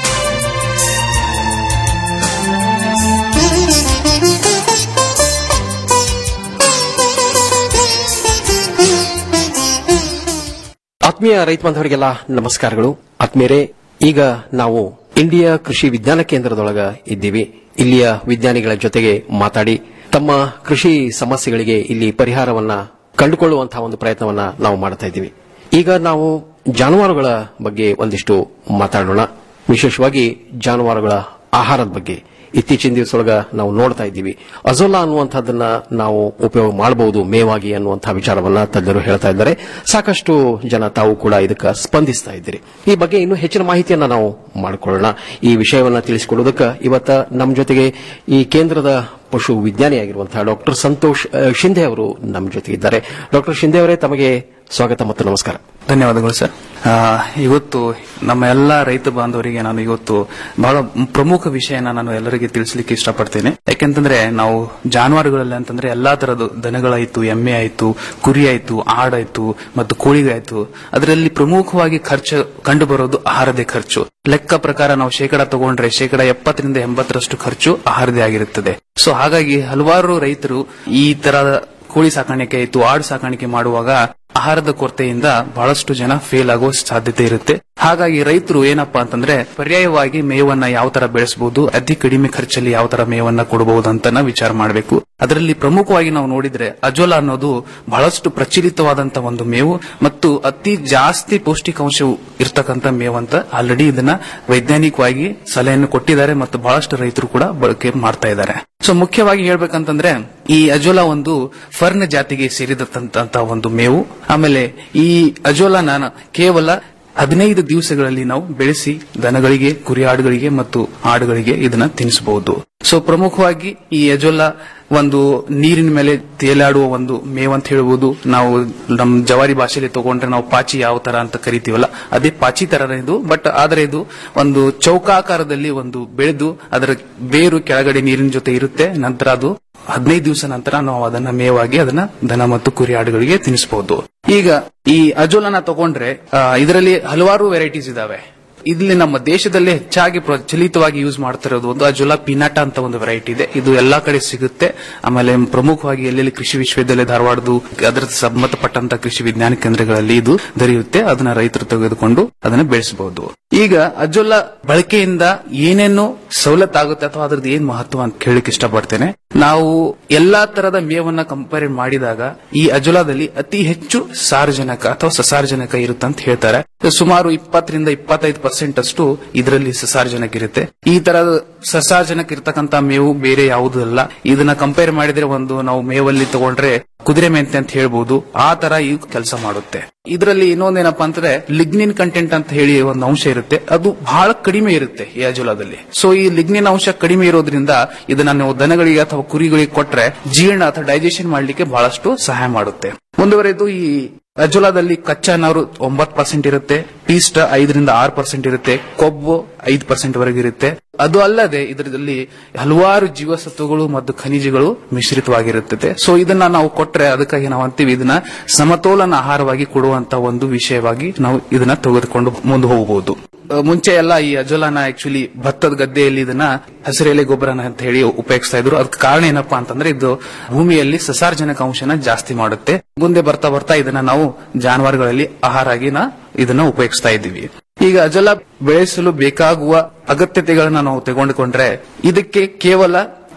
ಆತ್ಮೀಯ ರೈತ ಬಾಂಧವರಿಗೆಲ್ಲ ನಮಸ್ಕಾರಗಳು ಆತ್ಮೀಯರೇ ಈಗ ನಾವು ಇಂಡಿಯಾ ಕೃಷಿ ವಿಜ್ಞಾನ ಕೇಂದ್ರದೊಳಗ ಇದ್ದೀವಿ ಇಲ್ಲಿಯ ವಿಜ್ಞಾನಿಗಳ ಜೊತೆಗೆ ಮಾತಾಡಿ ತಮ್ಮ ಕೃಷಿ ಸಮಸ್ಯೆಗಳಿಗೆ ಇಲ್ಲಿ ಪರಿಹಾರವನ್ನ ಕಂಡುಕೊಳ್ಳುವಂತಹ ಒಂದು ಪ್ರಯತ್ನವನ್ನ ನಾವು ಮಾಡ್ತಾ ಇದ್ದೀವಿ ಈಗ ನಾವು ಜಾನುವಾರುಗಳ ಬಗ್ಗೆ ಒಂದಿಷ್ಟು ಮಾತಾಡೋಣ ವಿಶೇಷವಾಗಿ ಜಾನುವಾರುಗಳ ಆಹಾರದ ಬಗ್ಗೆ ಇತ್ತೀಚಿನ ದಿವಸದೊಳಗ ನಾವು ನೋಡ್ತಾ ಇದ್ದೀವಿ ಅಜೋಲಾ ಅನ್ನುವಂಥದ್ದನ್ನ ನಾವು ಉಪಯೋಗ ಮಾಡಬಹುದು ಮೇವಾಗಿ ಅನ್ನುವಂತಹ ವಿಚಾರವನ್ನ ತಜ್ಞರು ಹೇಳ್ತಾ ಇದ್ದಾರೆ ಸಾಕಷ್ಟು ಜನ ತಾವು ಕೂಡ ಇದಕ್ಕೆ ಸ್ಪಂದಿಸ್ತಾ ಇದ್ದೀರಿ ಈ ಬಗ್ಗೆ ಇನ್ನೂ ಹೆಚ್ಚಿನ ಮಾಹಿತಿಯನ್ನ ನಾವು ಮಾಡಿಕೊಳ್ಳೋಣ ಈ ವಿಷಯವನ್ನ ತಿಳಿಸಿಕೊಡೋದಕ್ಕೆ ಇವತ್ತ ನಮ್ಮ ಜೊತೆಗೆ ಈ ಕೇಂದ್ರದ ಪಶು ವಿಜ್ಞಾನಿಯಾಗಿರುವಂತಹ ಡಾಕ್ಟರ್ ಸಂತೋಷ್ ಅ, ಶಿಂದೆ ಅವರು ನಮ್ಮ ಜೊತೆಗೆ ಇದ್ದಾರೆ ಡಾಕ್ಟರ್ ಶಿಂದೆ ಅವರೇ ತಮಗೆ ಸ್ವಾಗತ ಮತ್ತು ನಮಸ್ಕಾರ ಧನ್ಯವಾದಗಳು ಸರ್ ಆ, ಇವತ್ತು ನಮ್ಮ ಎಲ್ಲ ರೈತ ಬಾಂಧವರಿಗೆ ನಾನು ಇವತ್ತು ಬಹಳ ಪ್ರಮುಖ ವಿಷಯನ ನಾನು ಎಲ್ಲರಿಗೆ ತಿಳಿಸಲಿಕ್ಕೆ ಇಷ್ಟಪಡ್ತೇನೆ ಯಾಕೆಂತಂದ್ರೆ ನಾವು ಜಾನುವಾರುಗಳಲ್ಲಿ ಅಂತಂದ್ರೆ ಎಲ್ಲಾ ತರದ ದನಗಳಾಯ್ತು ಎಮ್ಮೆ ಆಯ್ತು ಕುರಿ ಆಯ್ತು ಆಡಾಯ್ತು ಮತ್ತು ಕೋಳಿಗಾಯ್ತು ಅದರಲ್ಲಿ ಪ್ರಮುಖವಾಗಿ ಖರ್ಚು ಕಂಡು ಬರೋದು ಆಹಾರದೇ ಖರ್ಚು ಲೆಕ್ಕ ಪ್ರಕಾರ ನಾವು ಶೇಕಡ ತಗೊಂಡ್ರೆ ಶೇಕಡ ಎಪ್ಪತ್ತರಿಂದ ಎಂಬತ್ತರಷ್ಟು ಖರ್ಚು ಆಹಾರದೇ ಆಗಿರುತ್ತದೆ ಸೊ ಹಾಗಾಗಿ ಹಲವಾರು ರೈತರು ಈ ತರದ ಕೋಳಿ ಸಾಕಾಣಿಕೆ ಆಯ್ತು ಆಡು ಸಾಕಾಣಿಕೆ ಮಾಡುವಾಗ ಆಹಾರದ ಕೊರತೆಯಿಂದ ಬಹಳಷ್ಟು ಜನ ಫೇಲ್ ಆಗೋ ಸಾಧ್ಯತೆ ಇರುತ್ತೆ ಹಾಗಾಗಿ ರೈತರು ಏನಪ್ಪಾ ಅಂತಂದ್ರೆ ಪರ್ಯಾಯವಾಗಿ ಮೇವನ್ನ ಯಾವ ತರ ಬೆಳೆಸಬಹುದು ಅತಿ ಕಡಿಮೆ ಖರ್ಚಲ್ಲಿ ಯಾವ ತರ ಮೇವನ್ನ ಕೊಡಬಹುದು ಅಂತ ನಾವು ವಿಚಾರ ಮಾಡಬೇಕು ಅದರಲ್ಲಿ ಪ್ರಮುಖವಾಗಿ ನಾವು ನೋಡಿದ್ರೆ ಅಜೋಲಾ ಅನ್ನೋದು ಬಹಳಷ್ಟು ಪ್ರಚಲಿತವಾದಂತ ಒಂದು ಮೇವು ಮತ್ತು ಅತಿ ಜಾಸ್ತಿ ಪೌಷ್ಟಿಕಾಂಶವು ಇರ್ತಕ್ಕಂಥ ಮೇವಂತ ಆಲ್ರೆಡಿ ಇದನ್ನ ವೈಜ್ಞಾನಿಕವಾಗಿ ಸಲಹೆಯನ್ನು ಕೊಟ್ಟಿದ್ದಾರೆ ಮತ್ತು ಬಹಳಷ್ಟು ರೈತರು ಕೂಡ ಬಳಕೆ ಮಾಡ್ತಾ ಇದ್ದಾರೆ ಸೊ ಮುಖ್ಯವಾಗಿ ಹೇಳ್ಬೇಕಂತಂದ್ರೆ ಈ ಅಜೋಲಾ ಒಂದು ಫರ್ನ್ ಜಾತಿಗೆ ಸೇರಿದಂತ ಒಂದು ಮೇವು ಆಮೇಲೆ ಈ ಅಜೋಲಾನ ಕೇವಲ ಹದಿನೈದು ದಿವಸಗಳಲ್ಲಿ ನಾವು ಬೆಳೆಸಿ ದನಗಳಿಗೆ ಕುರಿ ಆಡುಗಳಿಗೆ ಮತ್ತು ಆಡುಗಳಿಗೆ ಇದನ್ನ ತಿನ್ನಿಸಬಹುದು ಸೊ ಪ್ರಮುಖವಾಗಿ ಈ ಅಜೋಲಾ ಒಂದು ನೀರಿನ ಮೇಲೆ ತೇಲಾಡುವ ಒಂದು ಮೇವ್ ಅಂತ ಹೇಳ್ಬೋದು ನಾವು ನಮ್ಮ ಜವಾರಿ ಭಾಷೆಯಲ್ಲಿ ತಗೊಂಡ್ರೆ ನಾವು ಪಾಚಿ ಯಾವ ತರ ಅಂತ ಕರಿತೀವಲ್ಲ ಅದೇ ಪಾಚಿ ತರ ಇದು ಬಟ್ ಆದ್ರೆ ಇದು ಒಂದು ಚೌಕಾಕಾರದಲ್ಲಿ ಒಂದು ಬೆಳೆದು ಅದರ ಬೇರು ಕೆಳಗಡೆ ನೀರಿನ ಜೊತೆ ಇರುತ್ತೆ ನಂತರ ಅದು ಹದಿನೈದು ದಿವಸ ನಂತರ ನಾವು ಅದನ್ನ ಮೇವಾಗಿ ಅದನ್ನ ದನ ಮತ್ತು ಕುರಿ ಆಡುಗಳಿಗೆ ತಿನ್ನಿಸಬಹುದು ಈಗ ಈ ಅಜೋಲನ ತಗೊಂಡ್ರೆ ಆ, ಇದರಲ್ಲಿ ಹಲವಾರು ವೆರೈಟೀಸ್ ಇದಾವೆ ಇಲ್ಲಿ ನಮ್ಮ ದೇಶದಲ್ಲಿ ಹೆಚ್ಚಾಗಿ ಪ್ರಚಲಿತವಾಗಿ ಯೂಸ್ ಮಾಡ್ತಿರೋದು ಒಂದು ಅಜೋಲಾ ಪಿನಾಟ ಅಂತ ಒಂದು ವೆರೈಟಿ ಇದೆ ಇದು ಎಲ್ಲಾ ಕಡೆ ಸಿಗುತ್ತೆ ಆಮೇಲೆ ಪ್ರಮುಖವಾಗಿ ಎಲ್ಲೆಲ್ಲಿ ಕೃಷಿ ವಿಶ್ವವಿದ್ಯಾಲಯ ಧಾರವಾಡದು ಅದರ ಸಂಬಂಧಪಟ್ಟಂತ ಕೃಷಿ ವಿಜ್ಞಾನ ಕೇಂದ್ರಗಳಲ್ಲಿ ಇದು ದೊರೆಯುತ್ತೆ ಅದನ್ನ ರೈತರು ತೆಗೆದುಕೊಂಡು ಅದನ್ನ ಬೆಳೆಸಬಹುದು ಈಗ ಅಜೋಲಾ ಬಳಕೆಯಿಂದ ಏನೇನು ಸವಲತ್ತಾಗುತ್ತೆ ಅಥವಾ ಅದ್ರದ್ದು ಏನ್ ಮಹತ್ವ ಅಂತ ಕೇಳಲಿಕ್ಕೆ ಇಷ್ಟಪಡ್ತೇನೆ ನಾವು ಎಲ್ಲಾ ತರದ ಮೇವನ್ನ ಕಂಪೇರ್ ಮಾಡಿದಾಗ ಈ ಅಜೋಲಾದಲ್ಲಿ ಅತಿ ಹೆಚ್ಚು ಸಾರಜನಕ ಅಥವಾ ಸಸಾರಜನಕ ಇರುತ್ತೆ ಅಂತ ಹೇಳ್ತಾರೆ ಸುಮಾರು ಇಪ್ಪತ್ತರಿಂದ ಇಪ್ಪತ್ತೈದು ಪರ್ಸೆಂಟ್ ಅಷ್ಟು ಇದರಲ್ಲಿ ಸಸಾರಜನಕ ಇರುತ್ತೆ ಈ ತರದ ಸಸಾರಜನಕ ಇರ್ತಕ್ಕಂತ ಮೇವು ಬೇರೆ ಯಾವುದೂ ಅಲ್ಲ ಇದನ್ನ ಕಂಪೇರ್ ಮಾಡಿದ್ರೆ ಒಂದು ನಾವು ಮೇವಲ್ಲಿ ತಗೊಂಡ್ರೆ ಕುದುರೆ ಮೆಂತೆ ಅಂತ ಹೇಳ್ಬೋದು ಆ ತರ ಇವು ಕೆಲಸ ಮಾಡುತ್ತೆ ಇದರಲ್ಲಿ ಇನ್ನೊಂದೇನಪ್ಪಾ ಅಂತಂದ್ರೆ ಲಿಗ್ನಿನ್ ಕಂಟೆಂಟ್ ಅಂತ ಹೇಳಿ ಒಂದು ಅಂಶ ಇರುತ್ತೆ ಅದು ಬಹಳ ಕಡಿಮೆ ಇರುತ್ತೆ ಈ ಅಜೋಲಾದಲ್ಲಿ ಸೊ ಈ ಲಿಗ್ನಿನ್ ಅಂಶ ಕಡಿಮೆ ಇರೋದ್ರಿಂದ ಇದನ್ನ ನೀವು ದನಗಳಿಗೆ ಅಥವಾ ಕುರಿಗಳಿಗೆ ಕೊಟ್ರೆ ಜೀರ್ಣ ಅಥವಾ ಡೈಜೆಷನ್ ಮಾಡ್ಲಿಕ್ಕೆ ಬಹಳಷ್ಟು ಸಹಾಯ ಮಾಡುತ್ತೆ ಮುಂದುವರೆದು ಈ ಅಜೋಲಾದಲ್ಲಿ ಕಚ್ಚಾ ನಾರು ಒಂಬತ್ತು ಪರ್ಸೆಂಟ್ ಇರುತ್ತೆ ಪೀಸ್ಟ್ ಐದರಿಂದ ಆರು ಪರ್ಸೆಂಟ್ ಇರುತ್ತೆ ಕೊಬ್ಬು ಐದು ಪರ್ಸೆಂಟ್ ವರೆಗೆ ಇರುತ್ತೆ ಅದು ಅಲ್ಲದೆ ಇದರಲ್ಲಿ ಹಲವಾರು ಜೀವಸತ್ವಗಳು ಮತ್ತು ಖನಿಜಗಳು ಮಿಶ್ರಿತವಾಗಿರುತ್ತದೆ ಸೊ ಇದನ್ನ ನಾವು ಕೊಟ್ರೆ ಅದಕ್ಕಾಗಿ ನಾವು ಅಂತೀವಿ ಇದನ್ನ ಸಮತೋಲನ ಆಹಾರವಾಗಿ ಕೊಡುವಂತ ಒಂದು ವಿಷಯವಾಗಿ ನಾವು ಇದನ್ನ ತೆಗೆದುಕೊಂಡು ಮುಂದೆ ಹೋಗಬಹುದು ಅಹ್, ಮುಂಚೆ ಎಲ್ಲ ಈ ಅಜೋಲಾನ ಆಕ್ಚುಲಿ ಭತ್ತದ ಗದ್ದೆಯಲ್ಲಿ ಇದನ್ನ ಹಸಿರೆಲೆ ಗೊಬ್ಬರನ ಅಂತ ಹೇಳಿ ಉಪಯೋಗಿಸ್ತಾ ಇದ್ರು ಅದಕ್ಕೆ ಕಾರಣ ಏನಪ್ಪಾ ಅಂತಂದ್ರೆ ಇದು ಭೂಮಿಯಲ್ಲಿ ಸಸಾರ್ಜನಕ ಅಂಶನ ಜಾಸ್ತಿ ಮಾಡುತ್ತೆ ಮುಂದೆ ಬರ್ತಾ ಬರ್ತಾ ಇದನ್ನ ನಾವು ಜಾನುವಾರುಗಳಲ್ಲಿ ಆಹಾರಾಗಿ ನಾ ಇದನ್ನ ಉಪಯೋಗಿಸ್ತಾ ಇದ್ದೀವಿ ಈಗ ಅಜೋಲಾ ಬೆಳೆಸಲು ಬೇಕಾಗುವ ಅಗತ್ಯತೆಗಳನ್ನ ನಾವು ತೆಗೆದುಕೊಂಡ್ರೆ ಇದಕ್ಕೆ ಕೇವಲ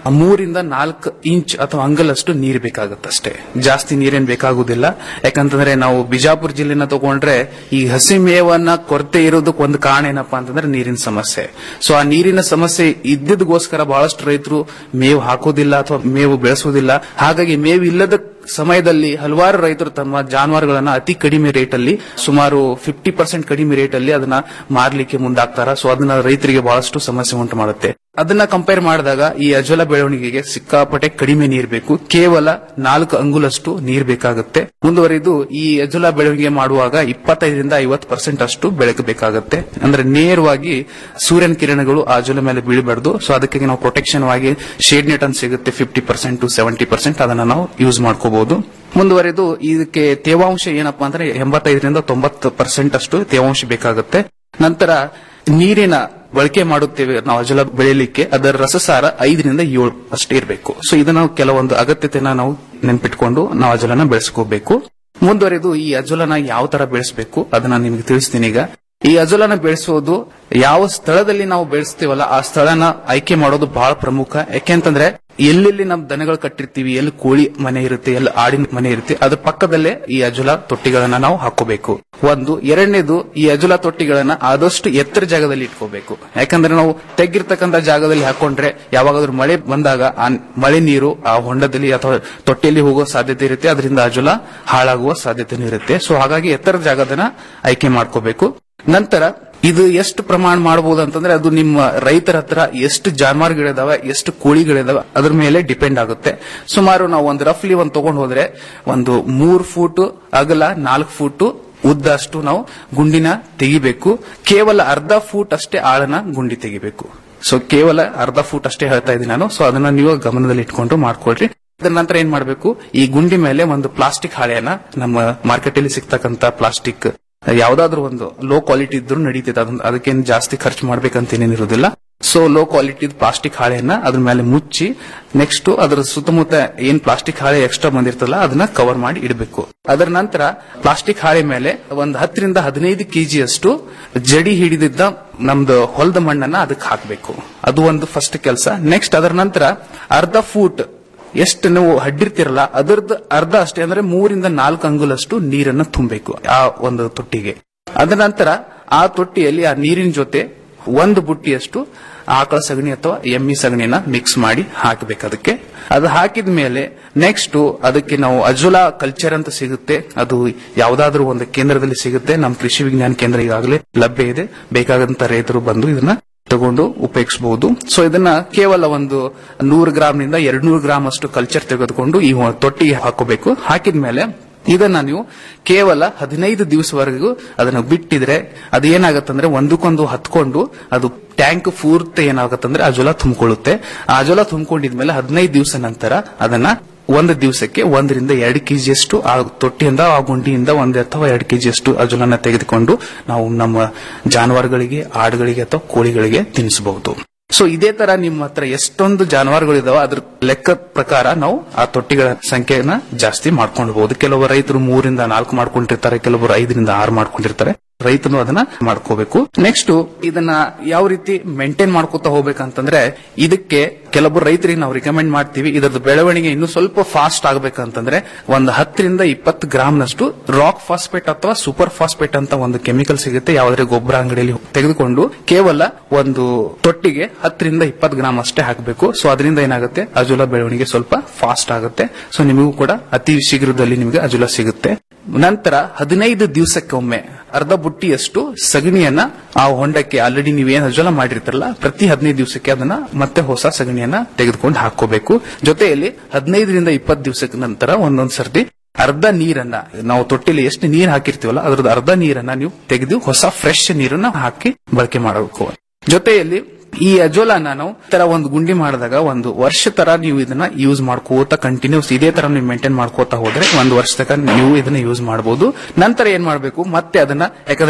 ಮೂರಿಂದ ನಾಲ್ಕು ಇಂಚ್ ಅಥವಾ ಅಂಗಲಷ್ಟು ನೀರು ಬೇಕಾಗುತ್ತಷ್ಟೇ ಜಾಸ್ತಿ ನೀರೇನ್ ಬೇಕಾಗುದಿಲ್ಲ ಯಾಕಂತಂದ್ರೆ ನಾವು ಬಿಜಾಪುರ ಜಿಲ್ಲೆನ ತಗೊಂಡ್ರೆ ಈ ಹಸಿ ಮೇವನ್ನ ಕೊರತೆ ಇರೋದಕ್ಕೆ ಒಂದು ಕಾರಣ ಏನಪ್ಪಾ ಅಂತಂದ್ರೆ ನೀರಿನ ಸಮಸ್ಯೆ ಸೊ ಆ ನೀರಿನ ಸಮಸ್ಯೆ ಇದ್ದಿದ್ದಗೋಸ್ಕರ ಬಹಳಷ್ಟು ರೈತರು ಮೇವು ಹಾಕೋದಿಲ್ಲ ಅಥವಾ ಮೇವು ಬೆಳೆಸುವುದಿಲ್ಲ ಹಾಗಾಗಿ ಮೇವು ಇಲ್ಲದ ಸಮಯದಲ್ಲಿ ಹಲವಾರು ರೈತರು ತಮ್ಮ ಜಾನುವಾರುಗಳನ್ನ ಅತಿ ಕಡಿಮೆ ರೇಟ್ ಅಲ್ಲಿ ಸುಮಾರು ಫಿಫ್ಟಿ ಪರ್ಸೆಂಟ್ ಕಡಿಮೆ ರೇಟ್ ಅಲ್ಲಿ ಅದನ್ನ ಮಾರ್ಲಿಕ್ಕೆ ಮುಂದಾಗ್ತಾರ ಸೊ ಅದನ್ನ ರೈತರಿಗೆ ಬಹಳಷ್ಟು ಸಮಸ್ಯೆ ಉಂಟು ಮಾಡುತ್ತೆ ಅದನ್ನ ಕಂಪೇರ್ ಮಾಡಿದಾಗ ಈ ಅಜ್ವಲ ಬೆಳವಣಿಗೆಗೆ ಸಿಕ್ಕಾಪಟ್ಟೆ ಕಡಿಮೆ ನೀರ್ ಬೇಕು ಕೇವಲ ನಾಲ್ಕು ಅಂಗುಲಷ್ಟು ನೀರ್ ಬೇಕಾಗುತ್ತೆ ಮುಂದುವರಿದು ಈ ಅಜ್ವಲ ಬೆಳವಣಿಗೆ ಮಾಡುವಾಗ ಇಪ್ಪತ್ತೈದರಿಂದ ಐವತ್ತು ಪರ್ಸೆಂಟ್ ಅಷ್ಟು ಬೆಳಕು ಬೇಕಾಗುತ್ತೆ ಅಂದ್ರೆ ನೇರವಾಗಿ ಸೂರ್ಯನ ಕಿರಣಗಳು ಆ ಅಜ್ವಲ ಮೇಲೆ ಬೀಳಬಾರ್ದು ಸೊ ಅದಕ್ಕೆ ನಾವು ಪ್ರೊಟೆಕ್ಷನ್ ಆಗಿ ಶೇಡ್ ನೆಟ್ ಅಂತ ಸಿಗುತ್ತೆ fifty percent to seventy percent ಅದನ್ನ ನಾವು ಯೂಸ್ ಮಾಡ್ಕೋಬಹುದು ಮುಂದುವರೆದು ಇದಕ್ಕೆ ತೇವಾಂಶ ಏನಪ್ಪಾ ಅಂದ್ರೆ ಎಂಬತ್ತೈದರಿಂದ ತೊಂಬತ್ತು ಪರ್ಸೆಂಟ್ ಅಷ್ಟು ತೇವಾಂಶ ಬೇಕಾಗುತ್ತೆ ನಂತರ ನೀರಿನ ಬಳಕೆ ಮಾಡುತ್ತೇವೆ ನಾವು ಅಜಲ ಬೆಳೆಯಲಿಕ್ಕೆ ಅದರ ರಸಸಾರ ಐದರಿಂದ ಏಳು ಅಷ್ಟೇ ಇರಬೇಕು ಸೊ ಇದನ್ನ ಕೆಲವೊಂದು ಅಗತ್ಯತೆನ ನಾವು ನೆನ್ಪಿಟ್ಕೊಂಡು ನಾವು ಅಜಲನ ಬೆಳೆಸ್ಕೋಬೇಕು ಮುಂದುವರೆದು ಈ ಅಜಲನ ಯಾವ ತರ ಬೆಳೆಸಬೇಕು ಅದನ್ನ ನಿಮಗೆ ತಿಳಿಸ್ತೀನಿ ಈಗ ಈ ಅಜಲನ ಬೆಳೆಸೋದು ಯಾವ ಸ್ಥಳದಲ್ಲಿ ನಾವು ಬೆಳೆಸ್ತೀವಲ್ಲ ಆ ಸ್ಥಳನ ಆಯ್ಕೆ ಮಾಡೋದು ಬಹಳ ಪ್ರಮುಖ ಯಾಕೆಂತಂದ್ರೆ ಎಲ್ಲೆಲ್ಲಿ ನಮ್ ದನಗಳು ಕಟ್ಟಿರ್ತೀವಿ ಎಲ್ಲಿ ಕೋಳಿ ಮನೆ ಇರುತ್ತೆ ಎಲ್ಲಿ ಆಡಿನ ಮನೆ ಇರುತ್ತೆ ಅದ್ರ ಪಕ್ಕದಲ್ಲೇ ಈ ಅಜುಲ ತೊಟ್ಟಿಗಳನ್ನ ನಾವು ಹಾಕೋಬೇಕು ಒಂದು ಎರಡನೇದು ಈ ಅಜುಲ ತೊಟ್ಟಿಗಳನ್ನ ಆದಷ್ಟು ಎತ್ತರ ಜಾಗದಲ್ಲಿ ಇಟ್ಕೋಬೇಕು ಯಾಕಂದ್ರೆ ನಾವು ತೆಗ್ಗಿರ್ತಕ್ಕಂಥ ಜಾಗದಲ್ಲಿ ಹಾಕೊಂಡ್ರೆ ಯಾವಾಗಾದ್ರೂ ಮಳೆ ಬಂದಾಗ ಆ ಮಳೆ ನೀರು ಆ ಹೊಂಡದಲ್ಲಿ ಅಥವಾ ತೊಟ್ಟಿಯಲ್ಲಿ ಹೋಗೋ ಸಾಧ್ಯತೆ ಇರುತ್ತೆ ಅದರಿಂದ ಅಜುಲ ಹಾಳಾಗುವ ಸಾಧ್ಯತೆನೂ ಇರುತ್ತೆ ಸೊ ಹಾಗಾಗಿ ಎತ್ತರ ಜಾಗದನ್ನ ಆಯ್ಕೆ ಮಾಡ್ಕೋಬೇಕು ನಂತರ ಇದು ಎಷ್ಟು ಪ್ರಮಾಣ ಮಾಡಬಹುದು ಅಂತಂದ್ರೆ ಅದು ನಿಮ್ಮ ರೈತರ ಹತ್ರ ಎಷ್ಟು ಜಾನುವಾರುಗಳಿದಾವ ಎಷ್ಟು ಕೋಳಿಗಳಿದಾವ ಅದ್ರ ಮೇಲೆ ಡಿಪೆಂಡ್ ಆಗುತ್ತೆ ಸುಮಾರು ನಾವು ಒಂದು ರಫ್ಲಿ ಒಂದು ತಗೊಂಡ್ ಹೋದ್ರೆ ಒಂದು ಮೂರ್ ಫೂಟ್ ಅಗಲ ನಾಲ್ಕು ಫೂಟ್ ಉದ್ದ ಅಷ್ಟು ನಾವು ಗುಂಡಿನ ತೆಗಿಬೇಕು ಕೇವಲ ಅರ್ಧ ಫೂಟ್ ಅಷ್ಟೇ ಆಳನ ಗುಂಡಿ ತೆಗಿಬೇಕು ಸೊ ಕೇವಲ ಅರ್ಧ ಫೂಟ್ ಅಷ್ಟೇ ಹೇಳ್ತಾ ಇದ್ದೀನಿ ನಾನು ಸೊ ಅದನ್ನ ನೀವು ಗಮನದಲ್ಲಿ ಇಟ್ಕೊಂಡು ಮಾಡ್ಕೊಳ್ರಿ ಅದರ ನಂತರ ಏನ್ ಮಾಡಬೇಕು ಈ ಗುಂಡಿ ಮೇಲೆ ಒಂದು ಪ್ಲಾಸ್ಟಿಕ್ ಹಾಳೆಯನ್ನ ನಮ್ಮ ಮಾರ್ಕೆಟ್ ಅಲ್ಲಿ ಸಿಗ್ತಕ್ಕಂತ ಪ್ಲಾಸ್ಟಿಕ್ ಯಾವ್ದಾದ್ರು ಒಂದು ಲೋ ಕ್ವಾಲಿಟಿ ಇದ್ರೂ ನಡೀತೈತೆ ಅದನ್ನ ಅದಕ್ಕೇನು ಜಾಸ್ತಿ ಖರ್ಚು ಮಾಡ್ಬೇಕಂತ ಏನೇನಿರೋದಿಲ್ಲ ಸೊ ಲೋ ಕ್ವಾಲಿಟಿ ಪ್ಲಾಸ್ಟಿಕ್ ಹಾಳೆಯನ್ನ ಅದ್ರ ಮೇಲೆ ಮುಚ್ಚಿ ನೆಕ್ಸ್ಟ್ ಅದರ ಸುತ್ತಮುತ್ತ ಏನ್ ಪ್ಲಾಸ್ಟಿಕ್ ಹಾಳೆ ಎಕ್ಸ್ಟ್ರಾ ಬಂದಿರ್ತಲ್ಲ ಅದನ್ನ ಕವರ್ ಮಾಡಿ ಇಡಬೇಕು ಅದರ ನಂತರ ಪ್ಲಾಸ್ಟಿಕ್ ಹಾಳೆ ಮೇಲೆ ಒಂದು ಹತ್ತರಿಂದ ಹದಿನೈದು ಕೆಜಿಯಷ್ಟು ಜಡಿ ಹಿಡಿದಿದ್ದ ನಮ್ದು ಹೊಲದ ಮಣ್ಣನ್ನ ಅದಕ್ಕೆ ಹಾಕಬೇಕು ಅದು ಒಂದು ಫಸ್ಟ್ ಕೆಲಸ ನೆಕ್ಸ್ಟ್ ಅದರ ನಂತರ ಅರ್ಧ ಫೂಟ್ ಎಷ್ಟು ನೀವು ಹಡ್ಡಿರ್ತಿರಲ್ಲ ಅದರದ್ದು ಅರ್ಧ ಅಷ್ಟೇ ಅಂದ್ರೆ ಮೂರಿಂದ ನಾಲ್ಕು ಅಂಗುಲಷ್ಟು ನೀರನ್ನ ತುಂಬಬೇಕು ಆ ಒಂದು ತೊಟ್ಟಿಗೆ ಅದರ ನಂತರ ಆ ತೊಟ್ಟಿಯಲ್ಲಿ ಆ ನೀರಿನ ಜೊತೆ ಒಂದು ಬುಟ್ಟಿಯಷ್ಟು ಆಕಳ ಸಗಣಿ ಅಥವಾ ಎಮ್ಮಿ ಸಗಣಿನ ಮಿಕ್ಸ್ ಮಾಡಿ ಹಾಕಬೇಕು ಅದಕ್ಕೆ ಅದು ಹಾಕಿದ ಮೇಲೆ ನೆಕ್ಸ್ಟ್ ಅದಕ್ಕೆ ನಾವು ಅಜುಲಾ ಕಲ್ಚರ್ ಅಂತ ಸಿಗುತ್ತೆ ಅದು ಯಾವ್ದಾದ್ರೂ ಒಂದು ಕೇಂದ್ರದಲ್ಲಿ ಸಿಗುತ್ತೆ ನಮ್ಮ ಕೃಷಿ ವಿಜ್ಞಾನ ಕೇಂದ್ರ ಈಗಾಗಲೇ ಲಭ್ಯ ಇದೆ ಬೇಕಾದಂತ ರೈತರು ಬಂದು ಇದನ್ನ ತಗೊಂಡು ಉಪಯೋಗಿಸಬಹುದು ಸೊ ಇದನ್ನ ಕೇವಲ ಒಂದು ನೂರು ಗ್ರಾಮ್ನಿಂದ ಎರಡ್ ನೂರು ಗ್ರಾಮ್ ಅಷ್ಟು ಕಲ್ಚರ್ ತೆಗೆದುಕೊಂಡು ಈ ತೊಟ್ಟಿಗೆ ಹಾಕೋಬೇಕು ಹಾಕಿದ್ಮೇಲೆ ಇದನ್ನ ನೀವು ಕೇವಲ ಹದಿನೈದು ದಿವಸವರೆಗೂ ಅದನ್ನ ಬಿಟ್ಟಿದ್ರೆ ಅದು ಏನಾಗತ್ತಂದ್ರೆ ಒಂದಕ್ಕೊಂದು ಹತ್ಕೊಂಡು ಅದು ಟ್ಯಾಂಕ್ ಪೂರ್ತಿ ಏನಾಗತ್ತಂದ್ರೆ ಆ ಜಲ ತುಂಬಿಕೊಳ್ಳುತ್ತೆ ಆ ಜಲ ತುಂಬಿಕೊಂಡಿದ್ಮೇಲೆ ಹದಿನೈದು ದಿವಸ ನಂತರ ಅದನ್ನ ಒಂದು ದಿವಸಕ್ಕೆ ಒಂದರಿಂದ ಎರಡು ಕೆಜಿಯಷ್ಟು ಆ ತೊಟ್ಟಿಯಿಂದ ಆ ಗುಂಡಿಯಿಂದ ಒಂದು ಅಥವಾ ಎರಡು ಕೆಜಿಯಷ್ಟು ಅಜುಲನ್ನ ತೆಗೆದುಕೊಂಡು ನಾವು ನಮ್ಮ ಜಾನುವಾರುಗಳಿಗೆ ಆಡುಗಳಿಗೆ ಅಥವಾ ಕೋಳಿಗಳಿಗೆ ತಿನ್ನಿಸಬಹುದು ಸೊ ಇದೇ ತರ ನಿಮ್ಮ ಹತ್ರ ಎಷ್ಟೊಂದು ಜಾನುವಾರುಗಳಿದಾವ ಅದ್ರ ಲೆಕ್ಕ ಪ್ರಕಾರ ನಾವು ಆ ತೊಟ್ಟಿಗಳ ಸಂಖ್ಯೆನ ಜಾಸ್ತಿ ಮಾಡ್ಕೊಳ್ಬಹುದು ಕೆಲವು ರೈತರು ಮೂರಿಂದ ನಾಲ್ಕು ಮಾಡ್ಕೊಂಡಿರ್ತಾರೆ ಕೆಲವರು ಐದರಿಂದ ಆರು ಮಾಡ್ಕೊಂಡಿರ್ತಾರೆ ರೈತನು ಅದನ್ನ ಮಾಡ್ಕೋಬೇಕು ನೆಕ್ಸ್ಟ್ ಇದನ್ನ ಯಾವ ರೀತಿ ಮೇಂಟೈನ್ ಮಾಡ್ಕೋತಾ ಹೋಗ್ಬೇಕಂತಂದ್ರೆ ಇದಕ್ಕೆ ಕೆಲವೊಬ್ಬರು ರೈತರಿಗೆ ನಾವು ರಿಕಮೆಂಡ್ ಮಾಡ್ತೀವಿ ಇದರದ ಬೆಳವಣಿಗೆ ಇನ್ನೂ ಸ್ವಲ್ಪ ಫಾಸ್ಟ್ ಆಗ್ಬೇಕಂತಂದ್ರೆ ಒಂದು ಹತ್ತರಿಂದ ಇಪ್ಪತ್ತು ಗ್ರಾಮ್ನಷ್ಟು ರಾಕ್ ಫಾಸ್ಫೇಟ್ ಅಥವಾ ಸೂಪರ್ ಫಾಸ್ಫೇಟ್ ಅಂತ ಒಂದು ಕೆಮಿಕಲ್ ಸಿಗುತ್ತೆ ಯಾವ್ದಾದ್ರೆ ಗೊಬ್ಬರ ಅಂಗಡಿಯಲ್ಲಿ ತೆಗೆದುಕೊಂಡು ಕೇವಲ ಒಂದು ತೊಟ್ಟಿಗೆ ಹತ್ತರಿಂದ ಇಪ್ಪತ್ತು ಗ್ರಾಮ್ ಅಷ್ಟೇ ಹಾಕಬೇಕು ಸೊ ಅದರಿಂದ ಏನಾಗುತ್ತೆ ಅಜುಲ ಬೆಳವಣಿಗೆ ಸ್ವಲ್ಪ ಫಾಸ್ಟ್ ಆಗುತ್ತೆ ಸೊ ನಿಮಗೂ ಕೂಡ ಅತಿ ಶೀಘ್ರದಲ್ಲಿ ನಿಮಗೆ ಅಜುಲ ಸಿಗುತ್ತೆ ನಂತರ ಹದಿನೈದು ದಿವಸಕ್ಕೊಮ್ಮೆ ಅರ್ಧ ಬುಟ್ಟಿಯಷ್ಟು ಸಗಣಿಯನ್ನ ಆ ಹೊಂಡಕ್ಕೆ ಆಲ್ರೆಡಿ ನೀವೇನು ಅಜಲ ಮಾಡಿರ್ತಾರಲ್ಲ ಪ್ರತಿ ಹದಿನೈದು ದಿವಸಕ್ಕೆ ಅದನ್ನ ಮತ್ತೆ ಹೊಸ ಸಗಣಿಯನ್ನ ತೆಗೆದುಕೊಂಡು ಹಾಕೋಬೇಕು ಜೊತೆಯಲ್ಲಿ ಹದಿನೈದರಿಂದ ಇಪ್ಪತ್ತು ದಿವಸದ ನಂತರ ಒಂದೊಂದ್ ಸರ್ತಿ ಅರ್ಧ ನೀರನ್ನ ನಾವು ತೊಟ್ಟಿಲಿ ಎಷ್ಟು ನೀರು ಹಾಕಿರ್ತೀವಲ್ಲ ಅದ್ರದ್ದು ಅರ್ಧ ನೀರನ್ನ ನೀವು ತೆಗೆದು ಹೊಸ ಫ್ರೆಶ್ ನೀರನ್ನ ಹಾಕಿ ಬಳಕೆ ಮಾಡಬೇಕು ಜೊತೆಯಲ್ಲಿ ಈ ಅಜೋಲಾನ ನಾವು ಈ ತರ ಒಂದು ಗುಂಡಿ ಮಾಡಿದಾಗ ಒಂದು ವರ್ಷ ತರ ನೀವು ಇದನ್ನ ಯೂಸ್ ಮಾಡ್ಕೋತಾ ಕಂಟಿನ್ಯೂಸ್ ಇದೇ ತರ ನೀವು ಮೇಂಟೈನ್ ಮಾಡ್ಕೋತಾ ಹೋದ್ರೆ ಒಂದು ವರ್ಷ ತನಕ ನೀವು ಇದನ್ನ ಯೂಸ್ ಮಾಡಬಹುದು ನಂತರ ಏನ್ ಮಾಡಬೇಕು ಮತ್ತೆ ಅದನ್ನ ಯಾಕಂದ್ರೆ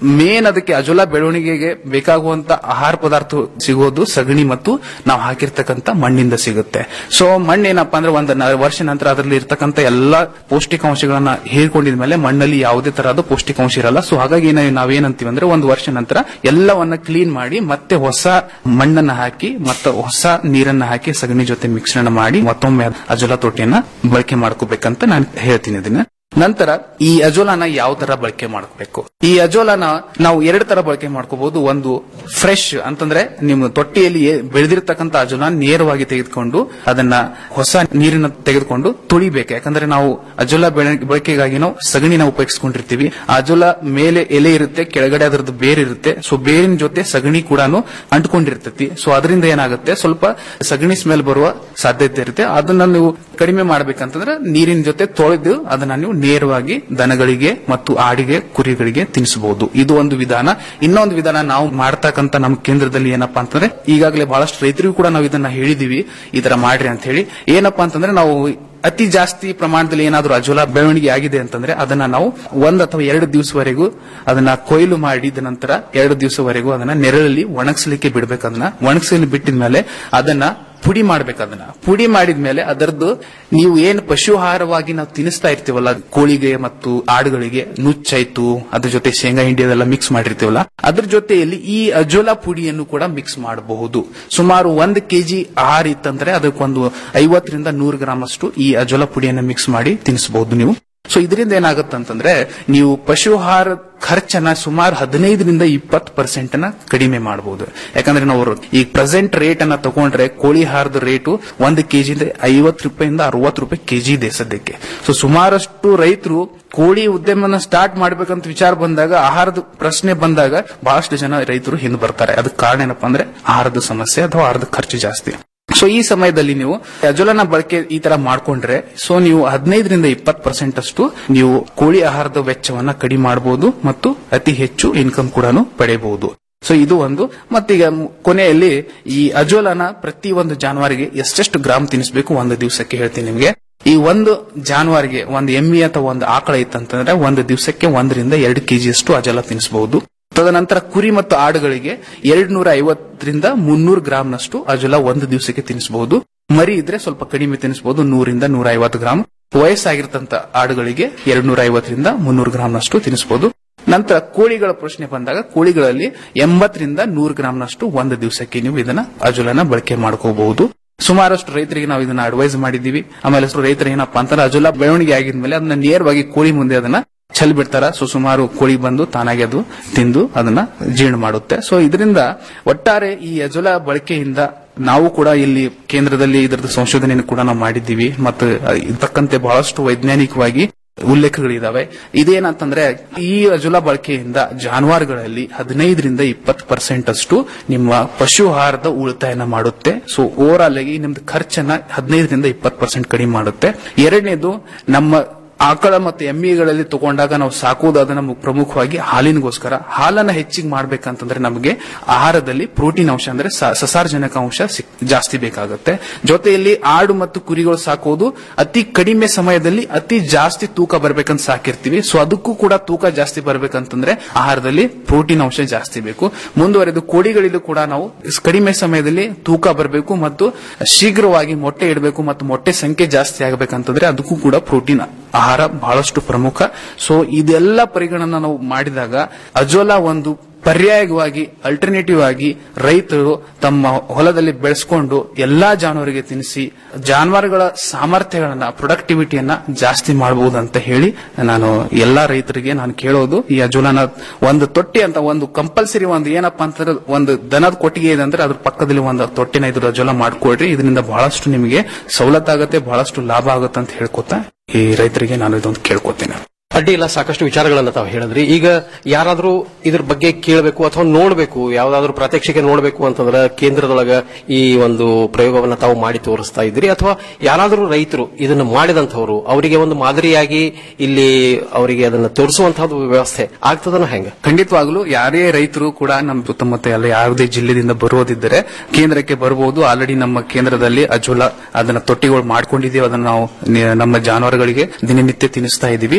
ಮೇನ್ ಅದಕ್ಕೆ ಅಜೋಲಾ ಬೆಳವಣಿಗೆಗೆ ಬೇಕಾಗುವಂತ ಆಹಾರ ಪದಾರ್ಥ ಸಿಗೋದು ಸಗಣಿ ಮತ್ತು ನಾವು ಹಾಕಿರ್ತಕ್ಕಂತ ಮಣ್ಣಿಂದ ಸಿಗುತ್ತೆ ಸೊ ಮಣ್ಣು ಏನಪ್ಪಾ ಅಂದ್ರೆ ಒಂದು ನ- ವರ್ಷ ನಂತರ ಅದರಲ್ಲಿ ಇರ್ತಕ್ಕಂತ ಎಲ್ಲಾ ಪೌಷ್ಟಿಕಾಂಶಗಳನ್ನ ಹೀರ್ಕೊಂಡಿದ್ಮೇಲೆ ಮಣ್ಣಲ್ಲಿ ಯಾವುದೇ ತರಹದ ಪೌಷ್ಟಿಕಾಂಶ ಇರಲ್ಲ ಸೊ ಹಾಗಾಗಿ ಏನ- ನಾವೇನಂತೀವಿ ಅಂದ್ರೆ ಒಂದು ವರ್ಷ ನಂತರ ಎಲ್ಲವನ್ನ ಕ್ಲೀನ್ ಮಾಡಿ ಮತ್ತೆ ಹೊಸ ಮಣ್ಣನ್ನ ಹಾಕಿ ಮತ್ತೆ ಹೊಸ ನೀರನ್ನ ಹಾಕಿ ಸಗಣಿ ಜೊತೆ ಮಿಶ್ರಣ ಮಾಡಿ ಮತ್ತೊಮ್ಮೆ ಅಜೋಲಾ ತೊಟ್ಟಿಯನ್ನ ಬಳಕೆ ಮಾಡ್ಕೋಬೇಕಂತ ನಾನು ಹೇಳ್ತೀನಿ ಇದನ್ನ ನಂತರ ಈ ಅಜೋಲಾನ ಯಾವ ತರ ಬಳಕೆ ಮಾಡ್ಕೋಬೇಕು ಈ ಅಜೋಲಾನ ನಾವು ಎರಡು ತರ ಬಳಕೆ ಮಾಡ್ಕೋಬಹುದು ಒಂದು ಫ್ರೆಶ್ ಅಂತಂದ್ರೆ ನಿಮ್ಮ ತೊಟ್ಟಿಯಲ್ಲಿ ಏ- ಬೆಳೆದಿರ್ತಕ್ಕಂಥ ಅಜೋಲಾ ನೇರವಾಗಿ ತೆಗೆದುಕೊಂಡು ಅದನ್ನ ಹೊಸ ನೀರಿನ ತೆಗೆದುಕೊಂಡು ತುಳಿಬೇಕು ಯಾಕಂದ್ರೆ ನಾವು ಅಜೋಲಾ ಬೆಳೆ- ಬಳಕೆಗಾಗಿ ನಾವು ಸಗಣಿನ ಉಪಯೋಗಿಸ್ಕೊಂಡಿರ್ತೀವಿ ಆ ಅಜೋಲಾ ಮೇಲೆ ಎಲೆ ಇರುತ್ತೆ ಕೆಳಗಡೆ ಅದರದ್ದು ಬೇರೆ ಇರುತ್ತೆ ಸೊ ಬೇರಿನ ಜೊತೆ ಸಗಣಿ ಕೂಡ ಅಂಟ್ಕೊಂಡಿರ್ತೈತಿ ಸೊ ಅದರಿಂದ ಏನಾಗುತ್ತೆ ಸ್ವಲ್ಪ ಸಗಣಿ ಸ್ಮೆಲ್ ಬರುವ ಸಾಧ್ಯತೆ ಇರುತ್ತೆ ಅದನ್ನ ನೀವು ಕಡಿಮೆ ಮಾಡ್ಬೇಕಂತಂದ್ರೆ ನೀರಿನ ಜೊತೆ ತೊಳೆದು ಅದನ್ನ ನೀವು ನೇರವಾಗಿ ದನಗಳಿಗೆ ಮತ್ತು ಆಡಿಗೆ ಕುರಿಗಳಿಗೆ ತಿನ್ನಿಸಬಹುದು ಇದು ಒಂದು ವಿಧಾನ ಇನ್ನೊಂದು ವಿಧಾನ ನಾವು ಮಾಡ್ತಕ್ಕಂತ ನಮ್ಮ ಕೇಂದ್ರದಲ್ಲಿ ಏನಪ್ಪಾ ಅಂತಂದ್ರೆ ಈಗಾಗಲೇ ಬಹಳಷ್ಟು ರೈತರಿಗೂ ಕೂಡ ನಾವು ಇದನ್ನ ಹೇಳಿದೀವಿ ಈ ತರ ಮಾಡ್ರಿ ಅಂತ ಹೇಳಿ ಏನಪ್ಪಾ ಅಂತಂದ್ರೆ ನಾವು ಅತಿ ಜಾಸ್ತಿ ಪ್ರಮಾಣದಲ್ಲಿ ಏನಾದ್ರೂ ಅಜೋಲಾ ಬೆಳವಣಿಗೆ ಆಗಿದೆ ಅಂತಂದ್ರೆ ಅದನ್ನ ನಾವು ಒಂದ್ ಅಥವಾ ಎರಡು ದಿವಸವರೆಗೂ ಅದನ್ನ ಕೊಯ್ಲು ಮಾಡಿದ ನಂತರ ಎರಡು ದಿವಸವರೆಗೂ ಅದನ್ನ ನೆರಳಲ್ಲಿ ಒಣಗಿಸ್ಲಿಕ್ಕೆ ಬಿಡ್ಬೇಕು ಅದನ್ನ ಒಣಗಿಸಲಿ ಬಿಟ್ಟಿದ್ಮೇಲೆ ಅದನ್ನ ಪುಡಿ ಮಾಡ್ಬೇಕು ಅದನ್ನ ಪುಡಿ ಮಾಡಿದ್ಮೇಲೆ ಅದರದ್ದು ನೀವು ಏನು ಪಶುಹಾರವಾಗಿ ನಾವು ತಿನ್ನಿಸ್ತಾ ಇರ್ತೀವಲ್ಲ ಕೋಳಿಗೆ ಮತ್ತು ಆಡುಗಳಿಗೆ ನುಚ್ಚಾಯ್ತು ಅದ್ರ ಜೊತೆ ಶೇಂಗಾ ಹಿಂಡಿ ಅದೆಲ್ಲ ಮಿಕ್ಸ್ ಮಾಡಿರ್ತೀವಲ್ಲ ಅದ್ರ ಜೊತೆಯಲ್ಲಿ ಈ ಅಜೋಲಾ ಪುಡಿಯನ್ನು ಕೂಡ ಮಿಕ್ಸ್ ಮಾಡಬಹುದು ಸುಮಾರು ಒಂದು ಕೆಜಿ ಆಹಾರ ಇತ್ತಂದ್ರೆ ಅದಕ್ಕೊಂದು ಐವತ್ತರಿಂದ ನೂರು ಗ್ರಾಮ್ ಅಷ್ಟು ಈ ಅಜೋಲಾ ಪುಡಿಯನ್ನು ಮಿಕ್ಸ್ ಮಾಡಿ ತಿನ್ನಿಸಬಹುದು ನೀವು ಸೊ ಇದರಿಂದ ಏನಾಗುತ್ತೆ ಅಂತಂದ್ರೆ ನೀವು ಪಶುಹಾರ ಖರ್ಚನ್ನ ಸುಮಾರು ಹದಿನೈದರಿಂದ ಇಪ್ಪತ್ತು ಪರ್ಸೆಂಟ್ ನ ಕಡಿಮೆ ಮಾಡಬಹುದು ಯಾಕಂದ್ರೆ ನಾವು ಈ ಪ್ರೆಸೆಂಟ್ ರೇಟ್ ಅನ್ನ ತಗೊಂಡ್ರೆ ಕೋಳಿ ಹಾರದ ರೇಟು ಒಂದು ಕೆಜಿ ಐವತ್ತು ರೂಪಾಯಿಂದ ಅರವತ್ತು ರೂಪಾಯಿ ಕೆಜಿ ಇದೆ ಸದ್ಯಕ್ಕೆ ಸೊ ಸುಮಾರಷ್ಟು ರೈತರು ಕೋಳಿ ಉದ್ಯಮನ ಸ್ಟಾರ್ಟ್ ಮಾಡ್ಬೇಕಂತ ವಿಚಾರ ಬಂದಾಗ ಆಹಾರದ ಪ್ರಶ್ನೆ ಬಂದಾಗ ಬಹಳಷ್ಟು ಜನ ರೈತರು ಹಿಂದೆ ಬರ್ತಾರೆ ಅದಕ್ಕೆ ಕಾರಣ ಏನಪ್ಪಾ ಅಂದ್ರೆ ಆಹಾರದ ಸಮಸ್ಯೆ ಅಥವಾ ಆಹಾರದ ಖರ್ಚು ಜಾಸ್ತಿ ಸೊ ಈ ಸಮಯದಲ್ಲಿ ನೀವು ಅಜೋಲನ ಬಳಕೆ ಈ ತರ ಮಾಡ್ಕೊಂಡ್ರೆ ಸೊ ನೀವು ಹದಿನೈದರಿಂದ ಇಪ್ಪತ್ತು ಪರ್ಸೆಂಟ್ ಅಷ್ಟು ನೀವು ಕೋಳಿ ಆಹಾರದ ವೆಚ್ಚವನ್ನ ಕಡಿಮೆ ಮಾಡಬಹುದು ಮತ್ತು ಅತಿ ಹೆಚ್ಚು ಇನ್ಕಮ್ ಕೂಡ ಪಡೆಯಬಹುದು ಸೊ ಇದು ಒಂದು ಮತ್ತೀಗ ಮ್- ಕೊನೆಯಲ್ಲಿ ಈ ಅಜೋಲನ ಪ್ರತಿ ಒಂದು ಜಾನುವಾರಿಗೆ ಎಷ್ಟೆಷ್ಟು ಗ್ರಾಮ್ ತಿನ್ನಿಸಬೇಕು ಒಂದು ದಿವಸಕ್ಕೆ ಹೇಳ್ತೀನಿ ನಿಮಗೆ ಈ ಒಂದು ಜಾನುವಾರಿಗೆ ಒಂದು ಎಮ್ಮೆ ಅಥವಾ ಒಂದು ಆಕಳ ಇತ್ತಂತಂದ್ರೆ ಒಂದು ದಿವಸಕ್ಕೆ ಒಂದರಿಂದ ಎರಡು ಕೆಜಿ ಅಷ್ಟು ಅಜೋಲ ತಿನ್ನಿಸಬಹುದು ತದನಂತರ ಕುರಿ ಮತ್ತು ಆಡುಗಳಿಗೆ ಎರಡ್ ನೂರ ಐವತ್ತರಿಂದ ಮುನ್ನೂರು ಗ್ರಾಂನಷ್ಟು ಅಜೋಲಾ ಒಂದು ದಿವಸಕ್ಕೆ ತಿನ್ನಿಸಬಹುದು ಮರಿ ಇದ್ರೆ ಸ್ವಲ್ಪ ಕಡಿಮೆ ತಿನ್ನಿಸಬಹುದು ನೂರಿಂದ ನೂರ ಐವತ್ತು ಗ್ರಾಂ ವಯಸ್ಸಾಗಿರ್ತಂತ ಆಡುಗಳಿಗೆ ಎರಡ್ ನೂರ ಐವತ್ತರಿಂದ ಮುನ್ನೂರು ಗ್ರಾಂನಷ್ಟು ತಿನ್ನಿಸಬಹುದು ನಂತರ ಕೋಳಿಗಳ ಪ್ರಶ್ನೆ ಬಂದಾಗ ಕೋಳಿಗಳಲ್ಲಿ ಎಂಬತ್ತರಿಂದ ನೂರು ಗ್ರಾಂನಷ್ಟು ಒಂದು ದಿವಸಕ್ಕೆ ನೀವು ಇದನ್ನ ಅಜೋಲನ ಬಳಕೆ ಮಾಡ್ಕೋಬಹುದು ಸುಮಾರಷ್ಟು ರೈತರಿಗೆ ನಾವು ಇದನ್ನ ಅಡ್ವೈಸ್ ಮಾಡಿದೀವಿ ಆಮೇಲೆ ಅಷ್ಟು ರೈತರು ಏನಪ್ಪಾ ಅಂತಾರೆ ಅಜೋಲಾ ಬೆಳವಣಿಗೆ ಆಗಿದ್ಮೇಲೆ ಅದನ್ನ ನೇರವಾಗಿ ಕೋಳಿ ಮುಂದೆ ಅದನ್ನ ಚೆಲ್ ಬಿಡ್ತಾರ ಸೊ ಸುಮಾರು ಕೋಳಿ ಬಂದು ತಾನಾಗಿ ಅದು ತಿಂದು ಅದನ್ನ ಜೀರ್ಣ ಮಾಡುತ್ತೆ ಸೊ ಇದರಿಂದ ಒಟ್ಟಾರೆ ಈ ಅಜೋಲಾ ಬಳಕೆಯಿಂದ ನಾವು ಕೂಡ ಇಲ್ಲಿ ಕೇಂದ್ರದಲ್ಲಿ ಇದರದ ಸಂಶೋಧನೆಯನ್ನು ಕೂಡ ನಾವು ಮಾಡಿದ್ದೀವಿ ಮತ್ತು ಇದಕ್ಕಂತೆ ಬಹಳಷ್ಟು ವೈಜ್ಞಾನಿಕವಾಗಿ ಉಲ್ಲೇಖಗಳಿದಾವೆ ಇದೇನಂತಂದ್ರೆ ಈ ಅಜುಲಾ ಬಳಕೆಯಿಂದ ಜಾನುವಾರುಗಳಲ್ಲಿ ಹದಿನೈದರಿಂದ ಇಪ್ಪತ್ತು ಪರ್ಸೆಂಟ್ ಅಷ್ಟು ನಿಮ್ಮ ಪಶು ಆಹಾರದ ಉಳಿತಾಯನ ಮಾಡುತ್ತೆ ಸೊ ಓವರ್ ಆಲ್ ಆಗಿ ನಿಮ್ದು ಖರ್ಚನ್ನ ಹದಿನೈದರಿಂದ ಇಪ್ಪತ್ತು ಪರ್ಸೆಂಟ್ ಕಡಿಮೆ ಮಾಡುತ್ತೆ ಎರಡನೇದು ನಮ್ಮ ಆಕಳ ಮತ್ತು ಎಮ್ಮಿಗಳಲ್ಲಿ ತಗೊಂಡಾಗ ನಾವು ಸಾಕುವುದು ಅದನ್ನ ಮು- ಪ್ರಮುಖವಾಗಿ ಹಾಲಿನಗೋಸ್ಕರ ಹಾಲನ್ನ ಹೆಚ್ಚಿಗೆ ಮಾಡ್ಬೇಕಂತಂದ್ರೆ ನಮಗೆ ಆಹಾರದಲ್ಲಿ ಪ್ರೋಟೀನ್ ಅಂಶ ಅಂದ್ರೆ ಸ- ಸಸಾರಜನಕ ಅಂಶ ಸಿಕ್- ಜಾಸ್ತಿ ಬೇಕಾಗುತ್ತೆ ಜೊತೆಯಲ್ಲಿ ಆಡು ಮತ್ತು ಕುರಿಗಳು ಸಾಕೋದು ಅತಿ ಕಡಿಮೆ ಸಮಯದಲ್ಲಿ ಅತಿ ಜಾಸ್ತಿ ತೂಕ ಬರ್ಬೇಕಂತ ಸಾಕಿರ್ತೀವಿ ಸೊ ಅದಕ್ಕೂ ಕೂಡ ತೂಕ ಜಾಸ್ತಿ ಬರ್ಬೇಕಂತಂದ್ರೆ ಆಹಾರದಲ್ಲಿ ಪ್ರೋಟೀನ್ ಅಂಶ ಜಾಸ್ತಿ ಬೇಕು ಮುಂದುವರೆದು ಕೋಳಿಗಳಿಗೂ ಕೂಡ ನಾವು ಸ್- ಕಡಿಮೆ ಸಮಯದಲ್ಲಿ ತೂಕ ಬರಬೇಕು ಮತ್ತು ಶೀಘ್ರವಾಗಿ ಮೊಟ್ಟೆ ಇಡಬೇಕು ಮತ್ತು ಮೊಟ್ಟೆ ಸಂಖ್ಯೆ ಜಾಸ್ತಿ ಆಗಬೇಕಂತಂದ್ರೆ ಅದಕ್ಕೂ ಕೂಡ ಪ್ರೋಟೀನ್ ಆಹಾರ ಬಹಳಷ್ಟು ಪ್ರಮುಖ ಸೊ ಇದೆಲ್ಲ ಪರಿಗಣನ ನಾವು ಮಾಡಿದಾಗ ಅಜೋಲಾ ಒಂದು ಪರ್ಯಾಯವಾಗಿ ಅಲ್ಟರ್ನೇಟಿವ್ ಆಗಿ ರೈತರು ತಮ್ಮ ಹೊಲದಲ್ಲಿ ಬೆಳೆಸ್ಕೊಂಡು ಎಲ್ಲಾ ಜಾನುವಾರಿಗೆ ತಿನ್ನಿಸಿ ಜಾನುವಾರುಗಳ ಸಾಮರ್ಥ್ಯಗಳನ್ನ ಪ್ರೊಡಕ್ಟಿವಿಟಿಯನ್ನ ಜಾಸ್ತಿ ಮಾಡಬಹುದು ಅಂತ ಹೇಳಿ ನಾನು ಎಲ್ಲಾ ರೈತರಿಗೆ ನಾನು ಕೇಳೋದು ಈ ಅಜೋಲಾನ ಒಂದು ತೊಟ್ಟಿ ಅಂತ ಒಂದು ಕಂಪಲ್ಸರಿ ಒಂದು ಏನಪ್ಪಾ ಅಂತಂದ್ರೆ ಒಂದು ದನದ ಕೊಟ್ಟಿಗೆ ಇದೆ ಅಂದ್ರೆ ಅದ್ರ ಪಕ್ಕದಲ್ಲಿ ಒಂದು ತೊಟ್ಟಿನ ಇದ್ರ ಅಜೋಲಾ ಮಾಡ್ಕೊಡ್ರಿ ಇದರಿಂದ ಬಹಳಷ್ಟು ನಿಮಗೆ ಸವಲತ್ತಾಗತ್ತೆ ಬಹಳಷ್ಟು ಲಾಭ ಆಗುತ್ತೆ ಅಂತ ಹೇಳ್ಕೊತಾ ಈ ರೈತರಿಗೆ ನಾನು ಇದೊಂದು ಕೇಳ್ಕೊತೇನೆ ಅಡ್ಡಿ ಇಲ್ಲ ಸಾಕಷ್ಟು ವಿಚಾರಗಳನ್ನ ತಾವು ಹೇಳಿದ್ರಿ ಈಗ ಯಾರಾದ್ರೂ ಇದ್ರ ಬಗ್ಗೆ ಕೇಳಬೇಕು ಅಥವಾ ನೋಡಬೇಕು ಯಾವ್ದಾದ್ರು ಪ್ರಾತ್ಯಕ್ಷಿಕೆ ನೋಡಬೇಕು ಅಂತಂದ್ರೆ ಕೇಂದ್ರದೊಳಗ ಈ ಒಂದು ಪ್ರಯೋಗವನ್ನ ತಾವು ಮಾಡಿ ತೋರಿಸ್ತಾ ಇದ್ರಿ ಅಥವಾ ಯಾರಾದ್ರೂ ರೈತರು ಇದನ್ನ ಮಾಡಿದಂಥವ್ರು ಅವರಿಗೆ ಒಂದು ಮಾದರಿಯಾಗಿ ಇಲ್ಲಿ ಅವರಿಗೆ ಅದನ್ನ ತೋರಿಸುವಂತಹದ್ದು ವ್ಯವಸ್ಥೆ ಆಗ್ತದನ ಹೆಂಗ ಖಂಡಿತವಾಗ್ಲೂ ಯಾರೇ ರೈತರು ಕೂಡ ನಮ್ಮ ಸುತ್ತಮುತ್ತ ಎಲ್ಲ ಯಾವುದೇ ಜಿಲ್ಲೆದಿಂದ ಬರೋದಿದ್ದರೆ ಕೇಂದ್ರಕ್ಕೆ ಬರಬಹುದು ಆಲ್ರೆಡಿ ನಮ್ಮ ಕೇಂದ್ರದಲ್ಲಿ ಅಜೋಲಾ ಅದನ್ನ ತೊಟ್ಟಿಗಳು ಮಾಡ್ಕೊಂಡಿದೀವಿ ಅದನ್ನ ನಾವು ನಿ- ನಮ್ಮ ಜಾನುವಾರುಗಳಿಗೆ ದಿನನಿತ್ಯ ತಿನ್ನಿಸ್ತಾ ಇದೀವಿ ಸೊ ಅದನ್ನ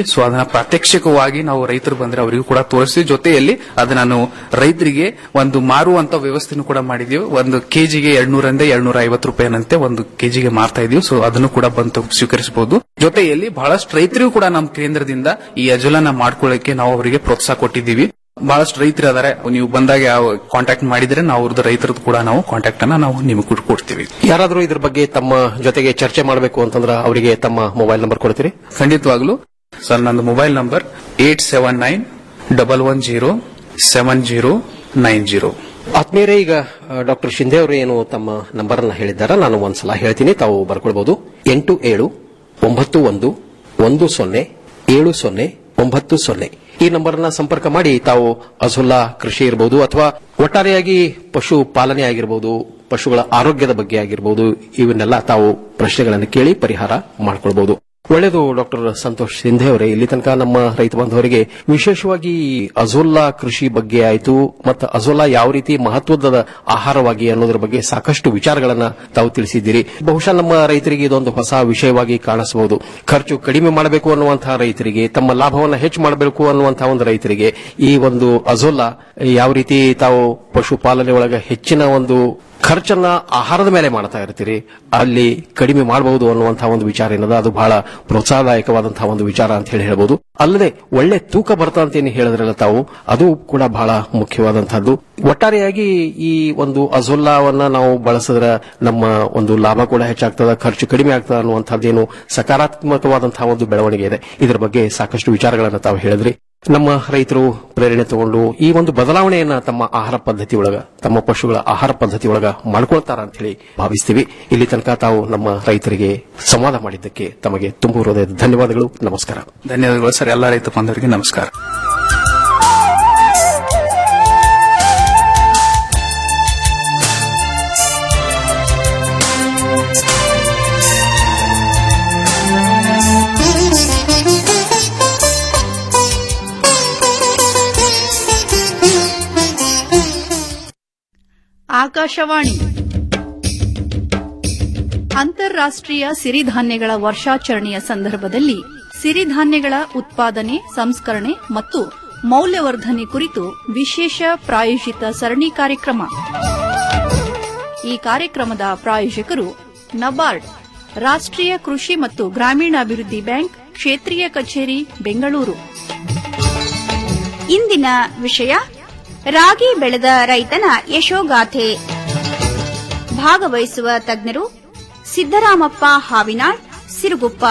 ಅದನ್ನ ಪ್ರಾತ್ಯಕ್ಷಿಕವಾಗಿ ನಾವು ರೈತರು ಬಂದ್ರೆ ಅವರಿಗೂ ಕೂಡ ತೋರಿಸಿ ಜೊತೆಯಲ್ಲಿ ಅದನ್ನ ನಾವು ರೈತರಿಗೆ ಒಂದು ಮಾರುವಂತ ವ್ಯವಸ್ಥೆನೂ ಕೂಡ ಮಾಡಿದೀವಿ ಒಂದು ಕೆಜಿಗೆ ಎರಡ್ನೂರಿಂದ ಎರಡ್ನೂರ ಐವತ್ತು ರೂಪಾಯಿನಂತೆ ಒಂದು ಕೆಜಿಗೆ ಮಾರ್ತಾ ಇದೀವಿ ಸೊ ಅದನ್ನು ಕೂಡ ಬಂದು ಸ್ವೀಕರಿಸಬಹುದು ಜೊತೆಯಲ್ಲಿ ಬಹಳಷ್ಟು ರೈತರಿಗೂ ಕೂಡ ನಮ್ಮ ಕೇಂದ್ರದಿಂದ ಈ ಅಜಲನ ಮಾಡ್ಕೊಳ್ಳಕ್ಕೆ ನಾವು ಅವರಿಗೆ ಪ್ರೋತ್ಸಾಹ ಕೊಟ್ಟಿದ್ದೀವಿ ಬಹಳಷ್ಟು ರೈತರು ಅದಾರೆ ನೀವು ಬಂದಾಗ ಕಾಂಟ್ಯಾಕ್ಟ್ ಮಾಡಿದ್ರೆ ನಾವು ಅವ್ರದ್ದು ರೈತರದ್ದು ಕೂಡ ನಾವು ಕಾಂಟ್ಯಾಕ್ಟ್ ಅನ್ನ ನಾವು ನಿಮಗೆ ಕೂಡ ಕೊಡ್ತೀವಿ ಯಾರಾದರೂ ಇದ್ರ ಬಗ್ಗೆ ತಮ್ಮ ಜೊತೆಗೆ ಚರ್ಚೆ ಮಾಡಬೇಕು ಅಂತಂದ್ರೆ ಅವರಿಗೆ ತಮ್ಮ ಮೊಬೈಲ್ ನಂಬರ್ ಕೊಡ್ತೀರಿ ಖಂಡಿತವಾಗ್ಲು ಸರ್ ನಂದು mobile number eight seven nine double one zero seven zero nine zero ಆತ್ಮೀಯರೇ ಈಗ ಡಾಕ್ಟರ್ ಶಿಂದೆ ಅವರು ಏನು ತಮ್ಮ ನಂಬರ್ ಅನ್ನ ಹೇಳಿದ್ದಾರೆ ನಾನು ಒಂದ್ಸಲ ಹೇಳ್ತೀನಿ ತಾವು ಬರ್ಕೊಳ್ಬಹುದು ಎಂಟು ಏಳು ಒಂಬತ್ತು ಒಂದು ಒಂದು ಸೊನ್ನೆ ಏಳು ಸೊನ್ನೆ ಒಂಬತ್ತು ಸೊನ್ನೆ ಈ ನಂಬರ್ನ ಸಂಪರ್ಕ ಮಾಡಿ ತಾವು ಅಜುಲ್ಲಾ ಕೃಷಿ ಇರಬಹುದು ಅಥವಾ ಒಟ್ಟಾರೆಯಾಗಿ ಪಶು ಪಾಲನೆ ಆಗಿರಬಹುದು ಪಶುಗಳ ಆರೋಗ್ಯದ ಬಗ್ಗೆ ಆಗಿರಬಹುದು ಇವನ್ನೆಲ್ಲ ತಾವು ಪ್ರಶ್ನೆಗಳನ್ನು ಕೇಳಿ ಪರಿಹಾರ ಮಾಡಿಕೊಳ್ಬಹುದು ಒಳ್ಳೆಯದು ಡಾಕ್ಟರ್ ಸಂತೋಷ್ ಸಿಂಧೆ ಅವರೇ ಇಲ್ಲಿ ತನಕ ನಮ್ಮ ರೈತ ಬಾಂಧವರಿಗೆ ವಿಶೇಷವಾಗಿ ಅಜೋಲ್ಲಾ ಕೃಷಿ ಬಗ್ಗೆ ಆಯಿತು ಮತ್ತು ಅಜೋಲ್ಲಾ ಯಾವ ರೀತಿ ಮಹತ್ವದ ಆಹಾರವಾಗಿ ಅನ್ನೋದ್ರ ಬಗ್ಗೆ ಸಾಕಷ್ಟು ವಿಚಾರಗಳನ್ನ ತಾವು ತಿಳಿಸಿದ್ದೀರಿ ಬಹುಶಃ ನಮ್ಮ ರೈತರಿಗೆ ಇದೊಂದು ಹೊಸ ವಿಷಯವಾಗಿ ಕಾಣಿಸಬಹುದು ಖರ್ಚು ಕಡಿಮೆ ಮಾಡಬೇಕು ಅನ್ನುವಂತಹ ರೈತರಿಗೆ ತಮ್ಮ ಲಾಭವನ್ನು ಹೆಚ್ಚು ಮಾಡಬೇಕು ಅನ್ನುವಂತಹ ಒಂದು ರೈತರಿಗೆ ಈ ಒಂದು ಅಜೋಲ್ಲಾ ಯಾವ ರೀತಿ ತಾವು ಪಶುಪಾಲನೆ ಒಳಗೆ ಹೆಚ್ಚಿನ ಒಂದು ಖರ್ಚನ್ನ ಆಹಾರದ ಮೇಲೆ ಮಾಡ್ತಾ ಇರ್ತೀರಿ ಅಲ್ಲಿ ಕಡಿಮೆ ಮಾಡಬಹುದು ಅನ್ನುವಂತಹ ಒಂದು ವಿಚಾರ ಏನದ ಅದು ಬಹಳ ಪ್ರೋತ್ಸಾಹದಾಯಕವಾದಂತಹ ಒಂದು ವಿಚಾರ ಅಂತ ಹೇಳಿ ಹೇಳ್ಬೋದು ಅಲ್ಲದೆ ಒಳ್ಳೆ ತೂಕ ಬರ್ತಾ ಅಂತ ಏನು ಹೇಳಿದ್ರಲ್ಲ ತಾವು ಅದು ಕೂಡ ಬಹಳ ಮುಖ್ಯವಾದಂತಹದ್ದು ಒಟ್ಟಾರೆಯಾಗಿ ಈ ಒಂದು ಅಜುಲ್ಲಾವನ್ನ ನಾವು ಬಳಸಿದ್ರೆ ನಮ್ಮ ಒಂದು ಲಾಭ ಕೂಡ ಹೆಚ್ಚಾಗ್ತದ ಖರ್ಚು ಕಡಿಮೆ ಆಗ್ತದ ಅನ್ನುವಂಥದ್ದೇನು ಸಕಾರಾತ್ಮಕವಾದಂತಹ ಒಂದು ಬೆಳವಣಿಗೆ ಇದೆ ಇದರ ಬಗ್ಗೆ ಸಾಕಷ್ಟು ವಿಚಾರಗಳನ್ನು ತಾವು ಹೇಳಿದ್ರಿ ನಮ್ಮ ರೈತರು ಪ್ರೇರಣೆ ತಗೊಂಡು ಈ ಒಂದು ಬದಲಾವಣೆಯನ್ನ ತಮ್ಮ ಆಹಾರ ಪದ್ಧತಿ ಒಳಗ ತಮ್ಮ ಪಶುಗಳ ಆಹಾರ ಪದ್ಧತಿ ಒಳಗ ಮಾಡ್ಕೊಳ್ತಾರ ಅಂತ ಹೇಳಿ ಭಾವಿಸ್ತೀವಿ ಇಲ್ಲಿ ತನಕ ತಾವು ನಮ್ಮ ರೈತರಿಗೆ ಸಂವಾದ ಮಾಡಿದ್ದಕ್ಕೆ ತಮಗೆ ತುಂಬ ಹೃದಯದ ಧನ್ಯವಾದಗಳು ನಮಸ್ಕಾರ ಧನ್ಯವಾದಗಳು ಸರ್ ಎಲ್ಲ ರೈತ ಬಾಂಧವರಿಗೆ ನಮಸ್ಕಾರ ಆಕಾಶವಾಣಿ ಅಂತಾರಾಷ್ಟ್ರೀಯ ಸಿರಿಧಾನ್ಯಗಳ ವರ್ಷಾಚರಣೆಯ ಸಂದರ್ಭದಲ್ಲಿ ಸಿರಿಧಾನ್ಯಗಳ ಉತ್ಪಾದನೆ ಸಂಸ್ಕರಣೆ ಮತ್ತು ಮೌಲ್ಯವರ್ಧನೆ ಕುರಿತು ವಿಶೇಷ ಪ್ರಾಯೋಜಿತ ಸರಣಿ ಕಾರ್ಯಕ್ರಮ ಈ ಕಾರ್ಯಕ್ರಮದ ಪ್ರಾಯೋಜಕರು ನಬಾರ್ಡ್ ರಾಷ್ಟ್ರೀಯ ಕೃಷಿ ಮತ್ತು ಗ್ರಾಮೀಣಾಭಿವೃದ್ಧಿ ಬ್ಯಾಂಕ್ ಕ್ಷೇತ್ರೀಯ ಕಚೇರಿ ಬೆಂಗಳೂರು ಇಂದಿನ ವಿಷಯ ರಾಗಿ ಬೆಳೆದ ರೈತನ ಯಶೋಗಾಥೆ ಭಾಗವಹಿಸುವ ತಜ್ಞರು ಸಿದ್ದರಾಮಪ್ಪ ಹಾವಿನಾಳ್ ಸಿರುಗುಪ್ಪ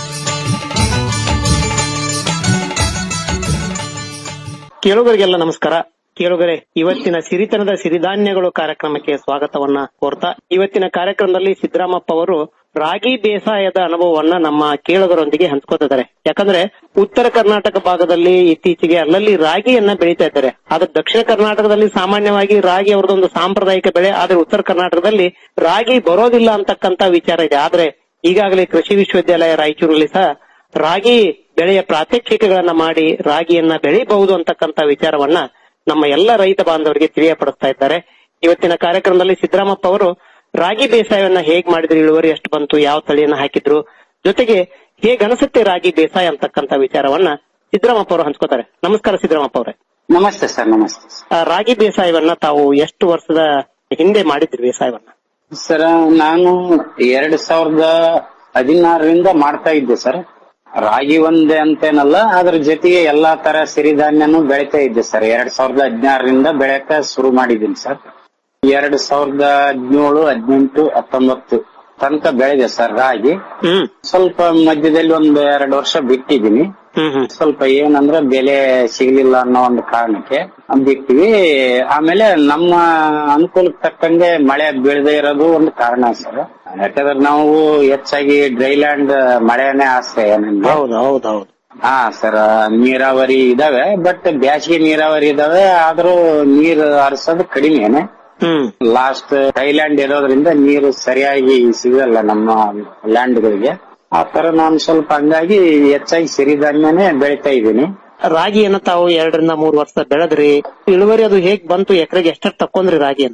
ಕೇಳುಗರಿಗೆಲ್ಲ ನಮಸ್ಕಾರ ಕೇಳುಗರೆ ಇವತ್ತಿನ ಸಿರಿತನದ ಸಿರಿಧಾನ್ಯಗಳು ಕಾರ್ಯಕ್ರಮಕ್ಕೆ ಸ್ವಾಗತವನ್ನ ಕೋರ್ತಾ ಇವತ್ತಿನ ಕಾರ್ಯಕ್ರಮದಲ್ಲಿ ಸಿದ್ದರಾಮಪ್ಪ ಅವರು ರಾಗಿ ಬೇಸಾಯದ ಅನುಭವವನ್ನ ನಮ್ಮ ಕೇಳುಗರೊಂದಿಗೆ ಹಂಚ್ಕೋತಿದ್ದಾರೆ ಯಾಕಂದ್ರೆ ಉತ್ತರ ಕರ್ನಾಟಕ ಭಾಗದಲ್ಲಿ ಇತ್ತೀಚೆಗೆ ಅಲ್ಲಲ್ಲಿ ರಾಗಿಯನ್ನ ಬೆಳೀತಾ ಇದ್ದಾರೆ ಆದ್ರೆ ದಕ್ಷಿಣ ಕರ್ನಾಟಕದಲ್ಲಿ ಸಾಮಾನ್ಯವಾಗಿ ರಾಗಿ ಅವರದೊಂದು ಸಾಂಪ್ರದಾಯಿಕ ಬೆಳೆ ಆದ್ರೆ ಉತ್ತರ ಕರ್ನಾಟಕದಲ್ಲಿ ರಾಗಿ ಬರೋದಿಲ್ಲ ಅಂತಕ್ಕಂತ ವಿಚಾರ ಇದೆ ಆದ್ರೆ ಈಗಾಗಲೇ ಕೃಷಿ ವಿಶ್ವವಿದ್ಯಾಲಯ ರಾಯಚೂರಲ್ಲಿ ಸಹ ರಾಗಿ ಬೆಳೆಯ ಪ್ರಾತ್ಯಕ್ಷಿಕೆಗಳನ್ನ ಮಾಡಿ ರಾಗಿಯನ್ನ ಬೆಳೆಯಬಹುದು ಅಂತಕ್ಕಂತ ವಿಚಾರವನ್ನ ನಮ್ಮ ಎಲ್ಲ ರೈತ ಬಾಂಧವರಿಗೆ ತಿಳಿಯಪಡಿಸ್ತಾ ಇದ್ದಾರೆ ಇವತ್ತಿನ ಕಾರ್ಯಕ್ರಮದಲ್ಲಿ ಸಿದ್ದರಾಮಪ್ಪ ಅವರು ರಾಗಿ ಬೇಸಾಯವನ್ನ ಹೇಗ್ ಮಾಡಿದ್ರು ಇಳುವರಿ ಎಷ್ಟು ಬಂತು ಯಾವ ತಳಿಯನ್ನ ಹಾಕಿದ್ರು ಜೊತೆಗೆ ಹೇಗ್ ಅನಿಸುತ್ತೆ ರಾಗಿ ಬೇಸಾಯ ಅಂತಕ್ಕಂತ ವಿಚಾರವನ್ನ ಸಿದ್ದರಾಮಪ್ಪ ಅವರು ಹಂಚ್ಕೋತಾರೆ ನಮಸ್ಕಾರ ಸಿದ್ದರಾಮಪ್ಪ ಅವರೇ ನಮಸ್ತೆ ಸರ್ ನಮಸ್ತೆ ಆ, ರಾಗಿ ಬೇಸಾಯವನ್ನ ತಾವು ಎಷ್ಟು ವರ್ಷದ ಹಿಂದೆ ಮಾಡಿದ್ರಿ ಬೇಸಾಯವನ್ನ ಸರ್ ನಾನು ಎರಡ್ ಸಾವಿರದ ಹದಿನಾರರಿಂದ ಮಾಡ್ತಾ ಇದ್ದೆ ಸರ್ ರಾಗಿ ಒಂದೇ ಅಂತೇನಲ್ಲ ಅದ್ರ ಜೊತೆಗೆ ಎಲ್ಲಾ ತರ ಸಿರಿಧಾನ್ಯನು ಬೆಳಿತಾ ಇದ್ದೆ ಸರ್ ಎರಡ್ ಸಾವಿರದ ಹದಿನಾರರಿಂದ ಬೆಳೆಯಕ ಶುರು ಮಾಡಿದ್ದೀನಿ ಸರ್ ಎರಡ್ ಸಾವಿರದ ಹದಿನೇಳು ಹದಿನೆಂಟು ಹತ್ತೊಂಬತ್ತು ತನಕ ಬೆಳೆದೆ ಸರ್ ರಾಗಿ ಸ್ವಲ್ಪ ಮಧ್ಯದಲ್ಲಿ ಒಂದು ಎರಡು ವರ್ಷ ಬಿಟ್ಟಿದ್ದೀನಿ ಸ್ವಲ್ಪ ಏನಂದ್ರೆ ಬೆಲೆ ಸಿಗ್ಲಿಲ್ಲ ಅನ್ನೋ ಒಂದು ಕಾರಣಕ್ಕೆ ಬಿಟ್ಟಿವಿ ಆಮೇಲೆ ನಮ್ಮ ಅನುಕೂಲಕ್ಕೆ ತಕ್ಕಂಗೆ ಮಳೆ ಬೀಳದೆ ಇರೋದು ಒಂದು ಕಾರಣ ಸರ್ ಯಾಕಂದ್ರೆ ನಾವು ಹೆಚ್ಚಾಗಿ ಡ್ರೈಲ್ಯಾಂಡ್ ಮಳೆನೇ ಆಶ್ರಯ ನಮ್ಗೆ ಹೌದು ಹೌದು ಹೌದು ಹಾ ಸರ್ ನೀರಾವರಿ ಇದಾವೆ ಬಟ್ ಬ್ಯಾಸಿಗೆ ನೀರಾವರಿ ಇದಾವೆ ಆದ್ರೂ ನೀರು ಹರಿಸೋದು ಕಡಿಮೆನೆ ಲಾಸ್ಟ್ ಥೈಲ್ಯಾಂಡ್ ಇರೋದ್ರಿಂದ ನೀರು ಸರಿಯಾಗಿ ಸಿಗಲ್ಲ ನಮ್ಮ ಲ್ಯಾಂಡ್ಗಳಿಗೆ ಆ ತರ ನಾನು ಸ್ವಲ್ಪ ಹಂಗಾಗಿ ಹೆಚ್ಚಾಗಿ ಸಿರಿಧಾನ್ಯನೇ ಬೆಳಿತಾ ಇದ್ದೀನಿ ರಾಗಿಯನ್ನ ತಾವು ಎರಡರಿಂದ ಮೂರು ವರ್ಷ ಬೆಳೆದ್ರಿ ಇಳುವರಿ ಅದು ಹೇಗ್ ಬಂತು ಎಕರೆಗೆ ಎಷ್ಟೆಷ್ಟು ತಕೊಂಡ್ರಿ ರಾಗಿಯನ್ನ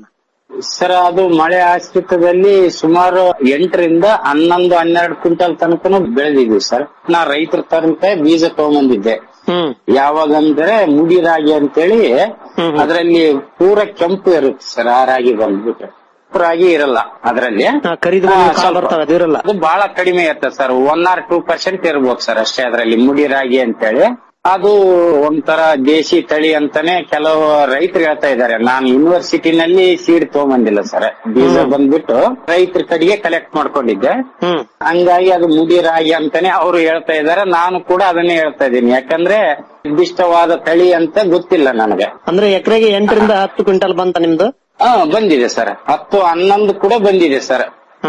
ಸರ್ ಅದು ಮಳೆ ಆಶ್ರಿತದಲ್ಲಿ ಸುಮಾರು ಎಂಟರಿಂದ ಹನ್ನೊಂದು ಹನ್ನೆರಡು ಕ್ವಿಂಟಲ್ ತನಕನು ಬೆಳೆದಿದ್ವಿ ಸರ್ ನಾ ರೈತರ ತನಕ ಬೀಜ ತಗೊಂಬಂದಿದ್ದೆ ಯಾವಾಗ ಅಂದ್ರೆ ಮುಡಿ ರಾಗಿ ಅಂತೇಳಿ ಅದರಲ್ಲಿ ಪೂರ ಕೆಂಪು ಇರುತ್ತೆ ಸರ್ ಆ ರಾಗಿ ಬಂದ್ಬಿಟ್ಟು ರಾಗಿ ಇರಲ್ಲ ಅದರಲ್ಲಿ ಕರಿದು ಹಾ, ಕಾಳು ಸ್ವಲ್ಪ- ಬರ್ತಾವೆ, ಅದು ಇರಲ್ಲ. ಅದು ಬಹಳ ಕಡಿಮೆ ಇರುತ್ತೆ sir one or two percent ಇರ್ಬೋದು ಸರ್ ಅಷ್ಟೇ ಅದರಲ್ಲಿ ಮುಡಿ ರಾಗಿ ಅಂತೇಳಿ ಅದು ಒಂಥರ ದೇಶಿ ತಳಿ ಅಂತಾನೆ ಕೆಲವು ರೈತರು ಹೇಳ್ತಾ ಇದ್ದಾರೆ ನಾನು ಯೂನಿವರ್ಸಿಟಿನಲ್ಲಿ ಸೀಡ್ ತಗೊಂಬಂದಿಲ್ಲ ಸರ್ ಬೀಜ ಬಂದ್ಬಿಟ್ಟು ರೈತರ ಕಡೆಗೆ ಕಲೆಕ್ಟ್ ಮಾಡ್ಕೊಂಡಿದ್ದೆ ಹಂಗಾಗಿ ಅದು ಮುಡಿ ರಾಗಿ ಅಂತಾನೆ ಅವರು ಹೇಳ್ತಾ ಇದ್ದಾರೆ ನಾನು ಕೂಡ ಅದನ್ನೇ ಹೇಳ್ತಾ ಇದ್ದೀನಿ ಯಾಕಂದ್ರೆ ನಿರ್ದಿಷ್ಟವಾದ ತಳಿ ಅಂತ ಗೊತ್ತಿಲ್ಲ ನನಗೆ ಅಂದ್ರೆ ಎಕರೆಗೆ ಎಂಟರಿಂದ ಹತ್ತು ಕ್ವಿಂಟಲ್ ಬಂತ ನಿಮ್ದು ಹಾ ಬಂದಿದೆ ಸರ್ ಹತ್ತು ಹನ್ನೊಂದು ಕೂಡ ಬಂದಿದೆ ಸರ್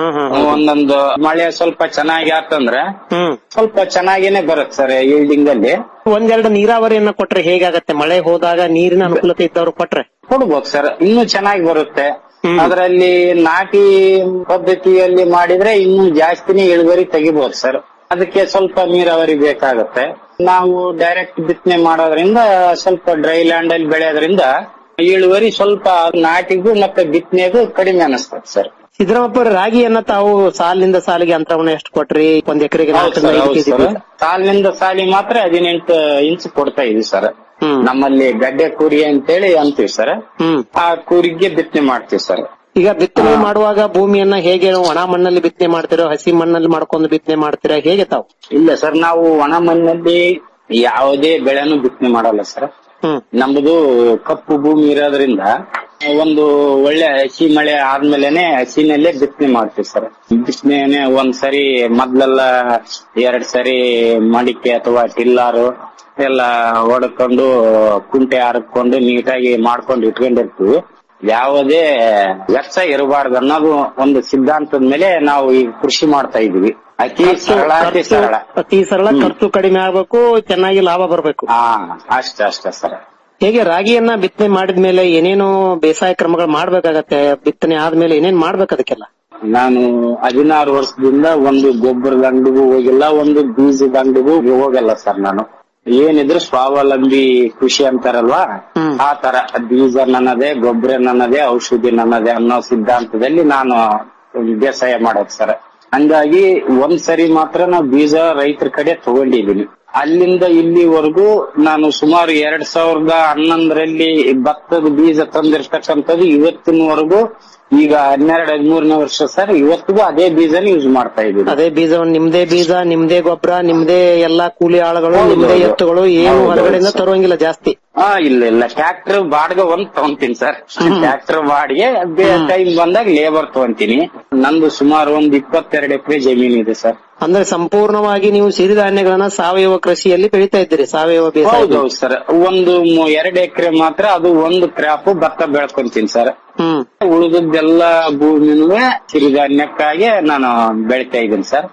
ಒಂದೊಂದು ಮಳೆ ಸ್ವಲ್ಪ ಚೆನ್ನಾಗಿ ಆತಂದ್ರೆ ಸ್ವಲ್ಪ ಚೆನ್ನಾಗೇನೆ ಬರುತ್ತೆ ಸರ್ ಈಲ್ಡಿಂಗ್ ಅಲ್ಲಿ ಒಂದೆರಡು ನೀರಾವರಿಯನ್ನ ಕೊಟ್ರೆ ಹೇಗಾಗತ್ತೆ ಮಳೆ ಹೋದಾಗ ನೀರಿನ ಅನುಕೂಲತೆ ಇದ್ದವ್ರು ಕೊಟ್ರೆ ಕೊಡ್ಬೋದು ಸರ್ ಇನ್ನೂ ಚೆನ್ನಾಗಿ ಬರುತ್ತೆ ಅದರಲ್ಲಿ ನಾಟಿ ಪದ್ಧತಿಯಲ್ಲಿ ಮಾಡಿದ್ರೆ ಇನ್ನೂ ಜಾಸ್ತಿನೇ ಇಳುವರಿ ತೆಗಿಬಹುದು ಸರ್ ಅದಕ್ಕೆ ಸ್ವಲ್ಪ ನೀರಾವರಿ ಬೇಕಾಗುತ್ತೆ ನಾವು ಡೈರೆಕ್ಟ್ ಬಿತ್ತನೆ ಮಾಡೋದ್ರಿಂದ ಸ್ವಲ್ಪ ಡ್ರೈ ಲ್ಯಾಂಡ್ ಅಲ್ಲಿ ಬೆಳೆಯೋದ್ರಿಂದ ಇಳುವರಿ ಸ್ವಲ್ಪ ನಾಟಿಗೂ ಮತ್ತೆ ಬಿತ್ತನೆಗೂ ಕಡಿಮೆ ಅನಿಸ್ತದೆ ಸರ್ ಸಿದ್ದರಾಮಪ್ಪ ಅವ್ರೆ, ರಾಗಿಯನ್ನ ತಾವು ಸಾಲಿನಿಂದ ಸಾಲಿಗೆ ಅಂತರವನ್ನ ಎಷ್ಟು ಕೊಟ್ರಿ ಒಂದ್ ಎಕರೆಗೆ ಹೌದು ಸರ್, ಹೌದು ಸರ್. ಸಾಲಿನಿಂದ ಸಾಲಿ ಮಾತ್ರ ಹದಿನೆಂಟು ಇಂಚ್ ಕೊಡ್ತಾ ಇದೀವಿ ಸರ್ ನಮ್ಮಲ್ಲಿ ಗಡ್ಡೆ ಕೂರಿ ಅಂತೇಳಿ ಅಂತೀವಿ ಸರ್ ಆ ಕೂರಿಗೆ ಬಿತ್ತನೆ ಮಾಡ್ತೀವಿ ಸರ್ ಈಗ ಬಿತ್ತನೆ ಮಾಡುವಾಗ ಭೂಮಿಯನ್ನ ಹೇಗೆ ಒಣ ಮಣ್ಣಲ್ಲಿ ಬಿತ್ತನೆ ಮಾಡ್ತೀರೋ ಹಸಿ ಮಣ್ಣಲ್ಲಿ ಮಾಡ್ಕೊಂಡು ಬಿತ್ತನೆ ಮಾಡ್ತೀರಾ ಹೇಗೆ ತಾವು ಇಲ್ಲ ಸರ್ ನಾವು ಒಣ ಮಣ್ಣಲ್ಲಿ ಯಾವುದೇ ಬೆಳೆನೂ ಬಿತ್ತನೆ ಮಾಡಲ್ಲ ಸರ್ ನಮ್ದು ಕಪ್ಪು ಭೂಮಿ ಇರೋದ್ರಿಂದ ಒಂದು ಒಳ್ಳೆ ಹಸಿ ಮಳೆ ಆದ್ಮೇಲೆನೆ ಹಸಿನಲ್ಲೇ ಬಿತ್ತನೆ ಮಾಡ್ತೀವಿ ಸರ್ ಬಿತ್ತನೆ ಒಂದ್ ಸರಿ ಮೊದ್ಲೆಲ್ಲ ಎರಡ್ ಸರಿ ಮಡಿಕೆ ಅಥವಾ ಟಿಲ್ಲಾರು ಎಲ್ಲ ಹೊಡ್ಕೊಂಡು ಕುಂಟೆ ಹರಕೊಂಡು ನೀಟಾಗಿ ಮಾಡ್ಕೊಂಡು ಇಟ್ಕೊಂಡಿರ್ತೀವಿ ಯಾವುದೇ ವೆಚ್ಚ ಇರಬಾರ್ದು ಅನ್ನೋದು ಒಂದು ಸಿದ್ಧಾಂತದ ಮೇಲೆ ನಾವು ಈ ಕೃಷಿ ಮಾಡ್ತಾ ಇದೀವಿ ಅತಿ ಸರಳ ಅತಿ ಸರಳ ಅತಿ ಸರಳ ಖರ್ಚು ಕಡಿಮೆ ಆಗ್ಬೇಕು ಚೆನ್ನಾಗಿ ಲಾಭ ಬರ್ಬೇಕು ಹಾ ಅಷ್ಟ ಅಷ್ಟ ಸರ್ ಹೇಗೆ ರಾಗಿಯನ್ನ ಬಿತ್ತನೆ ಮಾಡಿದ್ಮೇಲೆ ಏನೇನು ಬೇಸಾಯ ಕ್ರಮಗಳು ಮಾಡ್ಬೇಕಾಗತ್ತೆ ಬಿತ್ತನೆ ಆದ್ಮೇಲೆ ಏನೇನ್ ಮಾಡ್ಬೇಕು ಅದಕ್ಕೆಲ್ಲ ನಾನು ಹದಿನಾರು ವರ್ಷದಿಂದ ಒಂದು ಗೊಬ್ಬರದ ಅಂಗಡಿಗೂ ಹೋಗಿಲ್ಲ ಒಂದು ಬೀಜದ ಅಂಗಡಿಗೂ ಹೋಗಲ್ಲ ಸರ್ ನಾನು ಏನಿದ್ರು ಸ್ವಾವಲಂಬಿ ಕೃಷಿ ಅಂತಾರಲ್ವಾ ಆ ತರ ಬೀಜ ನನ್ನದೇ ಗೊಬ್ಬರ ನನ್ನದೇ ಔಷಧಿ ನನ್ನದೇ ಅನ್ನೋ ಸಿದ್ಧಾಂತದಲ್ಲಿ ನಾನು ಬೇಸಾಯ ಮಾಡೋದು ಸರ್ ಹಂಗಾಗಿ ಒಂದ್ ಸರಿ ಮಾತ್ರ ನಾವು ಬೀಜ ರೈತರ ಕಡೆ ತಗೊಂಡಿದ್ದೀನಿ ಅಲ್ಲಿಂದ ಇಲ್ಲಿವರೆಗೂ ನಾನು ಸುಮಾರು ಎರಡ್ ಸಾವಿರದ ಹನ್ನೊಂದರಲ್ಲಿ ಭತ್ತದ ಬೀಜ ತಂದಿರ್ತಕ್ಕಂಥದ್ದು ಇವತ್ತಿನವರೆಗೂ ಈಗ ಹನ್ನೆರಡು ಹದಿಮೂರನೇ ವರ್ಷ ಸರ್ ಇವತ್ತಿಗೂ ಅದೇ ಬೀಜನ ಯೂಸ್ ಮಾಡ್ತಾ ಇದ್ದೀನಿ ಅದೇ ಬೀಜವನ್ನು ನಿಮ್ದೇ ಬೀಜ ನಿಮ್ದೇ ಗೊಬ್ಬರ ನಿಮ್ದೇ ಎಲ್ಲಾ ಕೂಲಿ ಆಳುಗಳು ಹೌದು, ನಿಮ್ದೇ ಹೌದು. ಎತ್ತುಗಳು ಏನು ಹೌದು, ಹೊರಗಡೆಯಿಂದ ಹೌದು. ತರುವಂಗಿಲ್ಲ ಜಾಸ್ತಿ ಹಾ ಇಲ್ಲ ಇಲ್ಲ ಟ್ರ್ಯಾಕ್ಟರ್ ಬಾಡಿಗೆ ಒಂದ್ ತಗೊಂತೀನಿ ಸರ್ ಟ್ರ್ಯಾಕ್ಟರ್ ಬಾಡಿಗೆ ಟೈಮ್ ಬಂದಾಗ ಲೇಬರ್ ತಗೊಂತೀನಿ ನಂದು ಸುಮಾರು ಒಂದ್ ಇಪ್ಪತ್ತೆರಡು ಎಕರೆ ಜಮೀನ್ ಇದೆ ಸರ್ ಅಂದ್ರೆ ಸಂಪೂರ್ಣವಾಗಿ ನೀವು ಸಿರಿಧಾನ್ಯಗಳನ್ನ ಸಾವಯವ ಕೃಷಿಯಲ್ಲಿ ಬೆಳೀತಾ ಇದ್ದೀರಿ ಸಾವಯವ ಬೇಸಾಯ ಹೌದೌದು ಸರ್ ಒಂದು ಮು- ಎರಡು ಎಕರೆ ಮಾತ್ರ ಅದು ಒಂದು ಕ್ರಾಪ್ ಭತ್ತ ಬೆಳ್ಕೊಂತೀನಿ ಸರ್ ಹ್ಮ್ ಉಳಿದದ್ದೆಲ್ಲ ಭೂಮಿನೂ ಸಿರಿಧಾನ್ಯಕ್ಕಾಗಿ ನಾನು ಬೆಳಿತಾ ಇದ್ದೀನಿ ಸರ್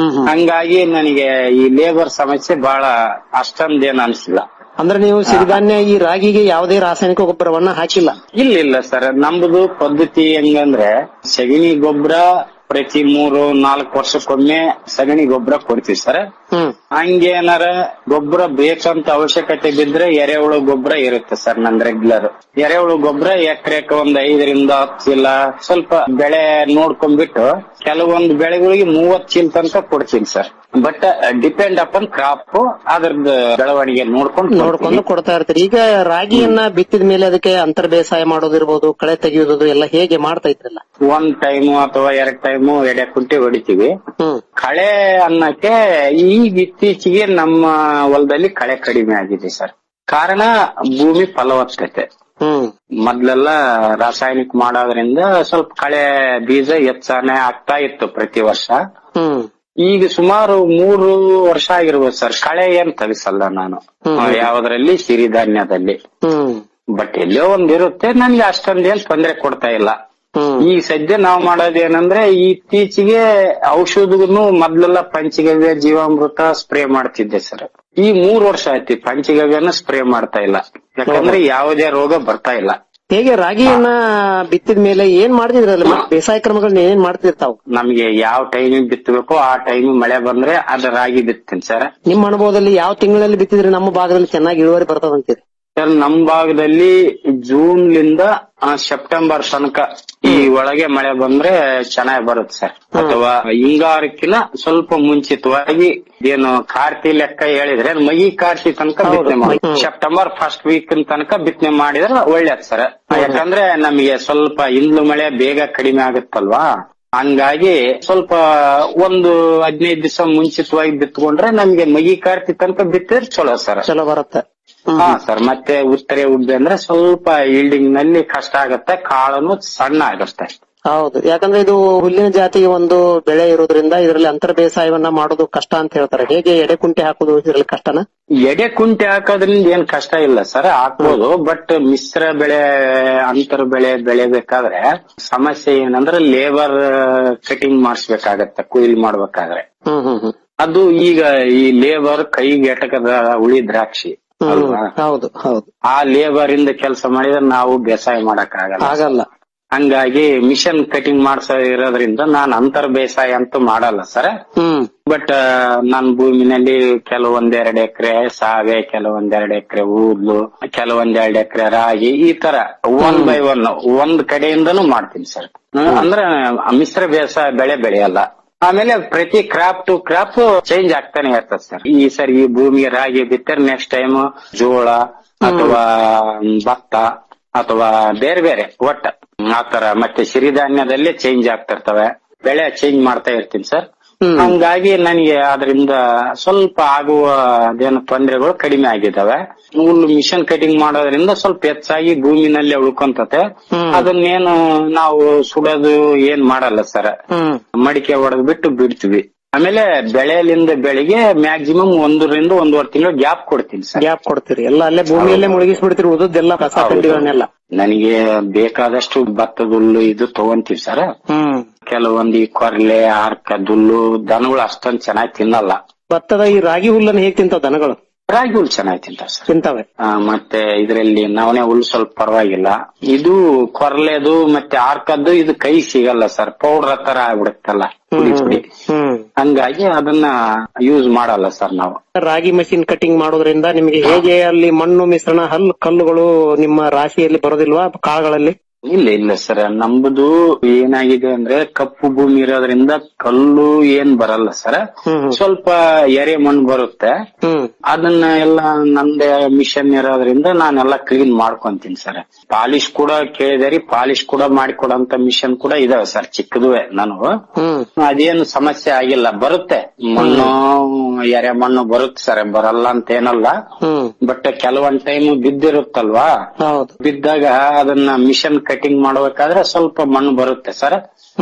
ಹಂಗಾಗಿ ನನಗೆ ಈ ಲೇಬರ್ ಸಮಸ್ಯೆ ಬಹಳ ಅಷ್ಟೊಂದೇನು ಅನಿಸಿಲ್ಲ ಅಂದ್ರೆ ನೀವು ಸಿರಿಧಾನ್ಯ ಈ ರಾಗಿಗೆ ಯಾವುದೇ ರಾಸಾಯನಿಕ ಗೊಬ್ಬರವನ್ನ ಹಾಕಿಲ್ಲ ಇಲ್ಲ ಇಲ್ಲ ಸರ್ ನಮ್ದು ಪದ್ಧತಿ ಹೆಂಗಂದ್ರೆ ಸಗಣಿ ಗೊಬ್ಬರ ಪ್ರತಿ ಮೂರು ನಾಲ್ಕು ವರ್ಷಕ್ಕೊಮ್ಮೆ ಸಗಣಿ ಗೊಬ್ಬರ ಕೊಡ್ತೀವಿ ಸರ್ ಹಂಗೇನಾರ ಗೊಬ್ಬರ ಬೇಕಂತ ಅವಶ್ಯಕತೆ ಬಿದ್ರೆ ಎರೆಹುಳು ಗೊಬ್ಬರ ಇರುತ್ತೆ ಸರ್ ನನ್ ರೆಗ್ಯುಲರ್ ಎರೆಹುಳು ಗೊಬ್ಬರ ಎಕರೆಕ ಒಂದ್ ಐದರಿಂದ ಹತ್ತು ಚೀಲ ಸ್ವಲ್ಪ ಬೆಳೆ ನೋಡ್ಕೊಂಡ್ಬಿಟ್ಟು ಕೆಲವೊಂದು ಬೆಳೆಗಳಿಗೆ ಮೂವತ್ ಚೀಲ ತನಕ ಕೊಡ್ತೀನಿ sir but depend upon crop ಅದ್ರದ್ದು ಬೆಳವಣಿಗೆ ನೋಡ್ಕೊಂಡು ನೋಡ್ಕೊಂಡು ಕೊಡ್ತಾ ಇರ್ತೀರಿ ಈಗ ರಾಗಿಯನ್ನ ಬಿತ್ತಿದ ಮೇಲೆ ಅದಕ್ಕೆ ಅಂತರ್ ಬೇಸಾಯ ಮಾಡೋದಿರ್ಬೋದು ಕಳೆ ತೆಗೆಯೋದು ಎಲ್ಲ ಹೇಗೆ ಮಾಡ್ತಾ ಇದ್ರಲ್ಲ ಒಂದ್ ಟೈಮು ಅಥವಾ ಎರಡ್ ಟೈಮು ಎಡೆ ಕುಂಟಿ ಹೊಡಿತೀವಿ ಕಳೆ ಅನ್ನಕ್ಕೆ ಈಗ ಇತ್ತೀಚೆಗೆ ನಮ್ಮ ಹೊಲದಲ್ಲಿ ಕಳೆ ಕಡಿಮೆ ಆಗಿದೆ ಸರ್ ಕಾರಣ ಭೂಮಿ ಫಲವತ್ತತೆ ಮೊದ್ಲೆಲ್ಲ ರಾಸಾಯನಿಕ ಮಾಡೋದ್ರಿಂದ ಸ್ವಲ್ಪ ಕಳೆ ಬೀಜ ಹೆಚ್ಚಾನೆ ಆಗ್ತಾ ಇತ್ತು ಪ್ರತಿ ವರ್ಷ ಈಗ ಸುಮಾರು ಮೂರು ವರ್ಷ ಆಗಿರ್ಬೋದು ಸರ್ ಕಳೆ ಏನ್ ತೆಗಿಸಲ್ಲ ನಾನು ಯಾವ್ದ್ರಲ್ಲಿ ಸಿರಿಧಾನ್ಯದಲ್ಲಿ ಬಟ್ ಎಲ್ಲೋ ಒಂದಿರುತ್ತೆ ನನ್ಗೆ ಅಷ್ಟೊಂದೇನ್ ತೊಂದರೆ ಕೊಡ್ತಾ ಇಲ್ಲ ಈಗ ಸದ್ಯ ನಾವು ಮಾಡೋದೇನಂದ್ರೆ ಇತ್ತೀಚೆಗೆ ಔಷಧಗೂ ಮೊದ್ಲೆಲ್ಲ ಪಂಚಗವ್ಯ ಜೀವಾಮೃತ ಸ್ಪ್ರೇ ಮಾಡ್ತಿದ್ದೆ ಸರ್ ಈ ಮೂರ್ ವರ್ಷ ಆಯ್ತು ಪಂಚಗವ್ಯನ ಸ್ಪ್ರೇ ಮಾಡ್ತಾ ಇಲ್ಲ ಯಾಕಂದ್ರೆ ಯಾವುದೇ ರೋಗ ಬರ್ತಾ ಇಲ್ಲ ಹೇಗೆ ರಾಗಿಯನ್ನ ಬಿತ್ತಿದ ಮೇಲೆ ಏನ್ ಮಾಡ್ತಿದ್ರಲ್ಲ ಮತ್ತೆ ಬೇಸಾಯ ಕ್ರಮಗಳನ್ನ ಏನ್ ಮಾಡ್ತಿರ್ತಾವ ನಮ್ಗೆ ಯಾವ ಟೈಮಿಗೆ ಬಿತ್ತಬೇಕು ಆ ಟೈಮ್ ಮಳೆ ಬಂದ್ರೆ ಅದ ರಾಗಿ ಬಿತ್ತೀನಿ ಸರ್ ನಿಮ್ಮ ಅನುಭವದಲ್ಲಿ ಯಾವ ತಿಂಗಳಲ್ಲಿ ಬಿತ್ತಿದ್ರೆ ನಮ್ಮ ಭಾಗದಲ್ಲಿ ಚೆನ್ನಾಗಿ ಇಳುವರಿ ಬರ್ತದಂತೀರಿ ಸರ್ ನಮ್ ಭಾಗದಲ್ಲಿ ಜೂನ್ ಲಿಂದ ಆ, ಸೆಪ್ಟೆಂಬರ್ ತನಕ ಈ ಒಳಗೆ ಮಳೆ ಬಂದ್ರೆ ಚೆನ್ನಾಗಿ ಬರುತ್ತೆ ಸರ್ ಅಥವಾ ಹಿಂಗಾರಕ್ಕಿನ ಸ್ವಲ್ಪ ಮುಂಚಿತವಾಗಿ ಏನು ಕಾರ್ತಿ ಲೆಕ್ಕ ಹೇಳಿದ್ರೆ ಮಗಿ ಕಾರ್ತಿ ತನಕ ಬಿತ್ತನೆ ಮಾಡಿ ಸೆಪ್ಟೆಂಬರ್ ಫಸ್ಟ್ ವೀಕ್ ತನಕ ಬಿತ್ತನೆ ಮಾಡಿದ್ರೆ ಒಳ್ಳೇದ್ ಸರ್ ಯಾಕಂದ್ರೆ ನಮಗೆ ಸ್ವಲ್ಪ ಇಂದ್ಲು ಮಳೆ ಬೇಗ ಕಡಿಮೆ ಆಗುತ್ತಲ್ವಾ ಹಂಗಾಗಿ ಸ್ವಲ್ಪ ಒಂದು ಹದಿನೈದು ದಿವಸ ಮುಂಚಿತವಾಗಿ ಬಿತ್ಕೊಂಡ್ರೆ ನಮ್ಗೆ ಮಗಿ ಕಾರ್ತಿ ತನಕ ಬಿತ್ತಿದ್ರೆ ಚಲೋ ಸರ್ ಚಲೋ ಬರುತ್ತೆ ಹಾ ಸರ್ ಮತ್ತೆ ಉತ್ತರೆ ಉಬ್ಬೆ ಅಂದ್ರೆ ಸ್ವಲ್ಪ ಈಲ್ಡಿಂಗ್ ನಲ್ಲಿ ಕಷ್ಟ ಆಗತ್ತೆ ಕಾಳನು ಸಣ್ಣ ಆಗುತ್ತೆ ಹೌದು ಯಾಕಂದ್ರೆ ಇದು ಹುಲ್ಲಿನ ಜಾತಿಗೆ ಒಂದು ಬೆಳೆ ಇರೋದ್ರಿಂದ ಇದರಲ್ಲಿ ಅಂತರ ಬೇಸಾಯವನ್ನ ಮಾಡೋದು ಕಷ್ಟ ಅಂತ ಹೇಳ್ತಾರೆ ಹೇಗೆ ಎಡೆ ಕುಂಟೆ ಹಾಕೋದು ಇದರಲ್ಲಿ ಕಷ್ಟನ ಎಡೆ ಕುಂಟೆ ಹಾಕೋದ್ರಿಂದ ಏನ್ ಕಷ್ಟ ಇಲ್ಲ ಸರ್ ಹಾಕ್ಬೋದು ಬಟ್ ಮಿಶ್ರ ಬೆಳೆ ಅಂತರ ಬೆಳೆ ಬೆಳೆಬೇಕಾದ್ರೆ ಸಮಸ್ಯೆ ಏನಂದ್ರೆ ಲೇಬರ್ ಕಟಿಂಗ್ ಮಾಡಿಸ್ಬೇಕಾಗತ್ತೆ ಕುಯ್ಲ್ ಮಾಡ್ಬೇಕಾದ್ರೆ ಹ್ಮ್ ಹ್ಮ್ ಹ್ಮ್ ಅದು ಈಗ ಈ ಲೇಬರ್ ಕೈಗೆ ಎಟಕದ ಉಳಿ ದ್ರಾಕ್ಷಿ ಅಲ್ವಾ ಹೌದು ಹೌದು ಆ ಲೇಬರ್ ಇಂದ ಕೆಲಸ ಮಾಡಿದ್ರೆ ನಾವು ಬೇಸಾಯ ಮಾಡಕ್ ಆಗಲ್ಲ ಆಗಲ್ಲ ಹಂಗಾಗಿ ಮಿಷನ್ ಕಟಿಂಗ್ ಮಾಡ್ಸ ಇರೋದ್ರಿಂದ ನಾನು ಅಂತರ್ ಬೇಸಾಯ ಅಂತೂ ಮಾಡಲ್ಲ ಸರ್ ಹ್ಮ್ ಬಟ್ ನನ್ನ ಭೂಮಿನಲ್ಲಿ ಕೆಲವೊಂದೆರಡು ಎಕರೆ ಸಾವೆ ಕೆಲವೊಂದೆರಡು ಎಕರೆ ಊದ್ಲು ಕೆಲವೊಂದೆರಡು ಎಕರೆ ರಾಗಿ ಈ ತರ ಒನ್ ಬೈ ಒನ್ ಒಂದ್ ಕಡೆಯಿಂದನೂ ಮಾಡ್ತೀನಿ ಸರ್ ಅಂದ್ರೆ ಮಿಶ್ರ ಬೇಸಾಯ ಬೆಳೆ ಬೆಳೆಯಲ್ಲ ಆಮೇಲೆ ಪ್ರತಿ ಕ್ರಾಪ್ ಟು ಕ್ರಾಪ್ ಚೇಂಜ್ ಆಗ್ತಾನೆ ಇರ್ತದೆ ಸರ್ ಈ ಸರಿ ಈ ಭೂಮಿಗೆ ರಾಗಿ ಬಿತ್ತರೆ ನೆಕ್ಸ್ಟ್ ಟೈಮ್ ಜೋಳ ಅಥವಾ ಭತ್ತ ಅಥವಾ ಬೇರೆ ಬೇರೆ ಒಟ್ಟ ಆತರ ಮತ್ತೆ ಸಿರಿಧಾನ್ಯದಲ್ಲೇ ಚೇಂಜ್ ಆಗ್ತಿರ್ತವೆ ಬೆಳೆ ಚೇಂಜ್ ಮಾಡ್ತಾ ಇರ್ತೀನಿ ಸರ್ ಹಂಗಾಗಿ ನನಗೆ ಅದರಿಂದ ಸ್ವಲ್ಪ ಆಗುವ ಅದೇನು ತೊಂದರೆಗಳು ಕಡಿಮೆ ಆಗಿದ್ದಾವೆ ಹುಲ್ಲು ಮಿಷನ್ ಕಟಿಂಗ್ ಮಾಡೋದ್ರಿಂದ ಸ್ವಲ್ಪ ಹೆಚ್ಚಾಗಿ ಭೂಮಿನಲ್ಲೇ ಉಳ್ಕೊಂತತೆ ಅದನ್ನೇನು ನಾವು ಸುಡೋದು ಏನ್ ಮಾಡಲ್ಲ ಸರ್ ಮಡಿಕೆ ಹೊಡೆದ್ ಬಿಟ್ಟು ಬಿಡ್ತೀವಿ ಆಮೇಲೆ ಬೆಳೆಯಲಿಂದ ಬೆಳೆಗೆ ಮ್ಯಾಕ್ಸಿಮಮ್ ಒಂದರಿಂದ ಒಂದೂವರೆ ತಿಂಗಳು ಗ್ಯಾಪ್ ಕೊಡ್ತೀನಿ ಸರ್ ಗ್ಯಾಪ್ ಕೊಡ್ತೀರಿ ಎಲ್ಲ ಅಲ್ಲೇ ಭೂಮಿಯಲ್ಲೇ ಮುಳುಗಿಸ್ಬಿಡ್ತೀರಿ ಉಳಿದೆಲ್ಲ ಕಸ ಕಡ್ಡಿಗಳನ್ನೆಲ್ಲ ನನಗೆ ಬೇಕಾದಷ್ಟು ಭತ್ತದ ಹುಲ್ಲು ಇದು ತಗೊಂತೀವಿ ಸರ್ ಹ್ಮ್ ಕೆಲವೊಂದು ಈ ಕೊರ್ಲೆ ಆರ್ಕ ದುಲ್ಲು ದನಗಳು ಅಷ್ಟೊಂದ್ ಚೆನ್ನಾಗಿ ತಿನ್ನಲ್ಲ ಭತ್ತದ ಈ ರಾಗಿ ಹುಲ್ಲನ್ನು ಹೇಗ್ ತಿಂತಾವ ದನಗಳು ರಾಗಿ ಹುಲ್ ಚೆನ್ನಾಗಿ ತಿಂತಾವೆ ಸರ್ ತಿಂತಾವೆ ಆ, ಮತ್ತೆ ಇದರಲ್ಲಿ ನವಣೆ ಹುಲ್ ಸ್ವಲ್ಪ ಪರವಾಗಿಲ್ಲ ಇದು ಕೊರ್ಲೆದು ಮತ್ತೆ ಆರ್ಕದ್ದು ಇದು ಕೈ ಸಿಗಲ್ಲ ಸರ್ ಪೌಡರ್ ತರ ಆಗ್ಬಿಡುತ್ತಲ್ಲ ಪುಡಿ ಪುಡಿ ಹ್ಮ್ ಹಂಗಾಗಿ ಅದನ್ನ ಯೂಸ್ ಮಾಡಲ್ಲ ಸರ್ ನಾವು ರಾಗಿ ಮಷಿನ್ ಕಟಿಂಗ್ ಮಾಡೋದ್ರಿಂದ ನಿಮಗೆ ಹೇಗೆ ಅಲ್ಲಿ ಮಣ್ಣು ಮಿಶ್ರಣ ಹಲ್ಲು ಕಲ್ಲುಗಳು ನಿಮ್ಮ ರಾಶಿಯಲ್ಲಿ ಬರೋದಿಲ್ವಾ ಕಾಳುಗಳಲ್ಲಿ ಇಲ್ಲ ಇಲ್ಲ ಸರ್ ನಮ್ದು ಏನಾಗಿದೆ ಅಂದ್ರೆ ಕಪ್ಪು ಭೂಮಿ ಇರೋದ್ರಿಂದ ಕಲ್ಲು ಏನ್ ಬರಲ್ಲ ಸರ್ ಸ್ವಲ್ಪ ಎರೆ ಮಣ್ಣು ಬರುತ್ತೆ ಅದನ್ನ ಎಲ್ಲ ನಂದೇ ಮಿಷನ್ ಇರೋದ್ರಿಂದ ನಾನೆಲ್ಲ ಕ್ಲೀನ್ ಮಾಡ್ಕೊಂತೀನಿ ಸರ್ ಪಾಲಿಶ್ ಕೂಡ ಕೇಳಿದಾರಿ ಪಾಲಿಶ್ ಕೂಡ ಮಾಡಿಕೊಡಂತ ಮಿಷನ್ ಕೂಡ ಇದಾವೆ ಸರ್ ಚಿಕ್ಕದುವೆ ನಾನು ಅದೇನು ಸಮಸ್ಯೆ ಆಗಿಲ್ಲ ಬರುತ್ತೆ ಮಣ್ಣು ಎರೆ ಮಣ್ಣು ಬರುತ್ತೆ ಸರ್ ಬರಲ್ಲ ಅಂತ ಏನಲ್ಲ ಬಟ್ ಕೆಲವೊಂದ್ ಟೈಮ್ ಬಿದ್ದಿರುತ್ತಲ್ವಾ ಬಿದ್ದಾಗ ಅದನ್ನ ಮಿಷನ್ ಕಟಿಂಗ್ ಮಾಡ್ಬೇಕಾದ್ರೆ ಸ್ವಲ್ಪ ಮಣ್ಣು ಬರುತ್ತೆ ಸರ್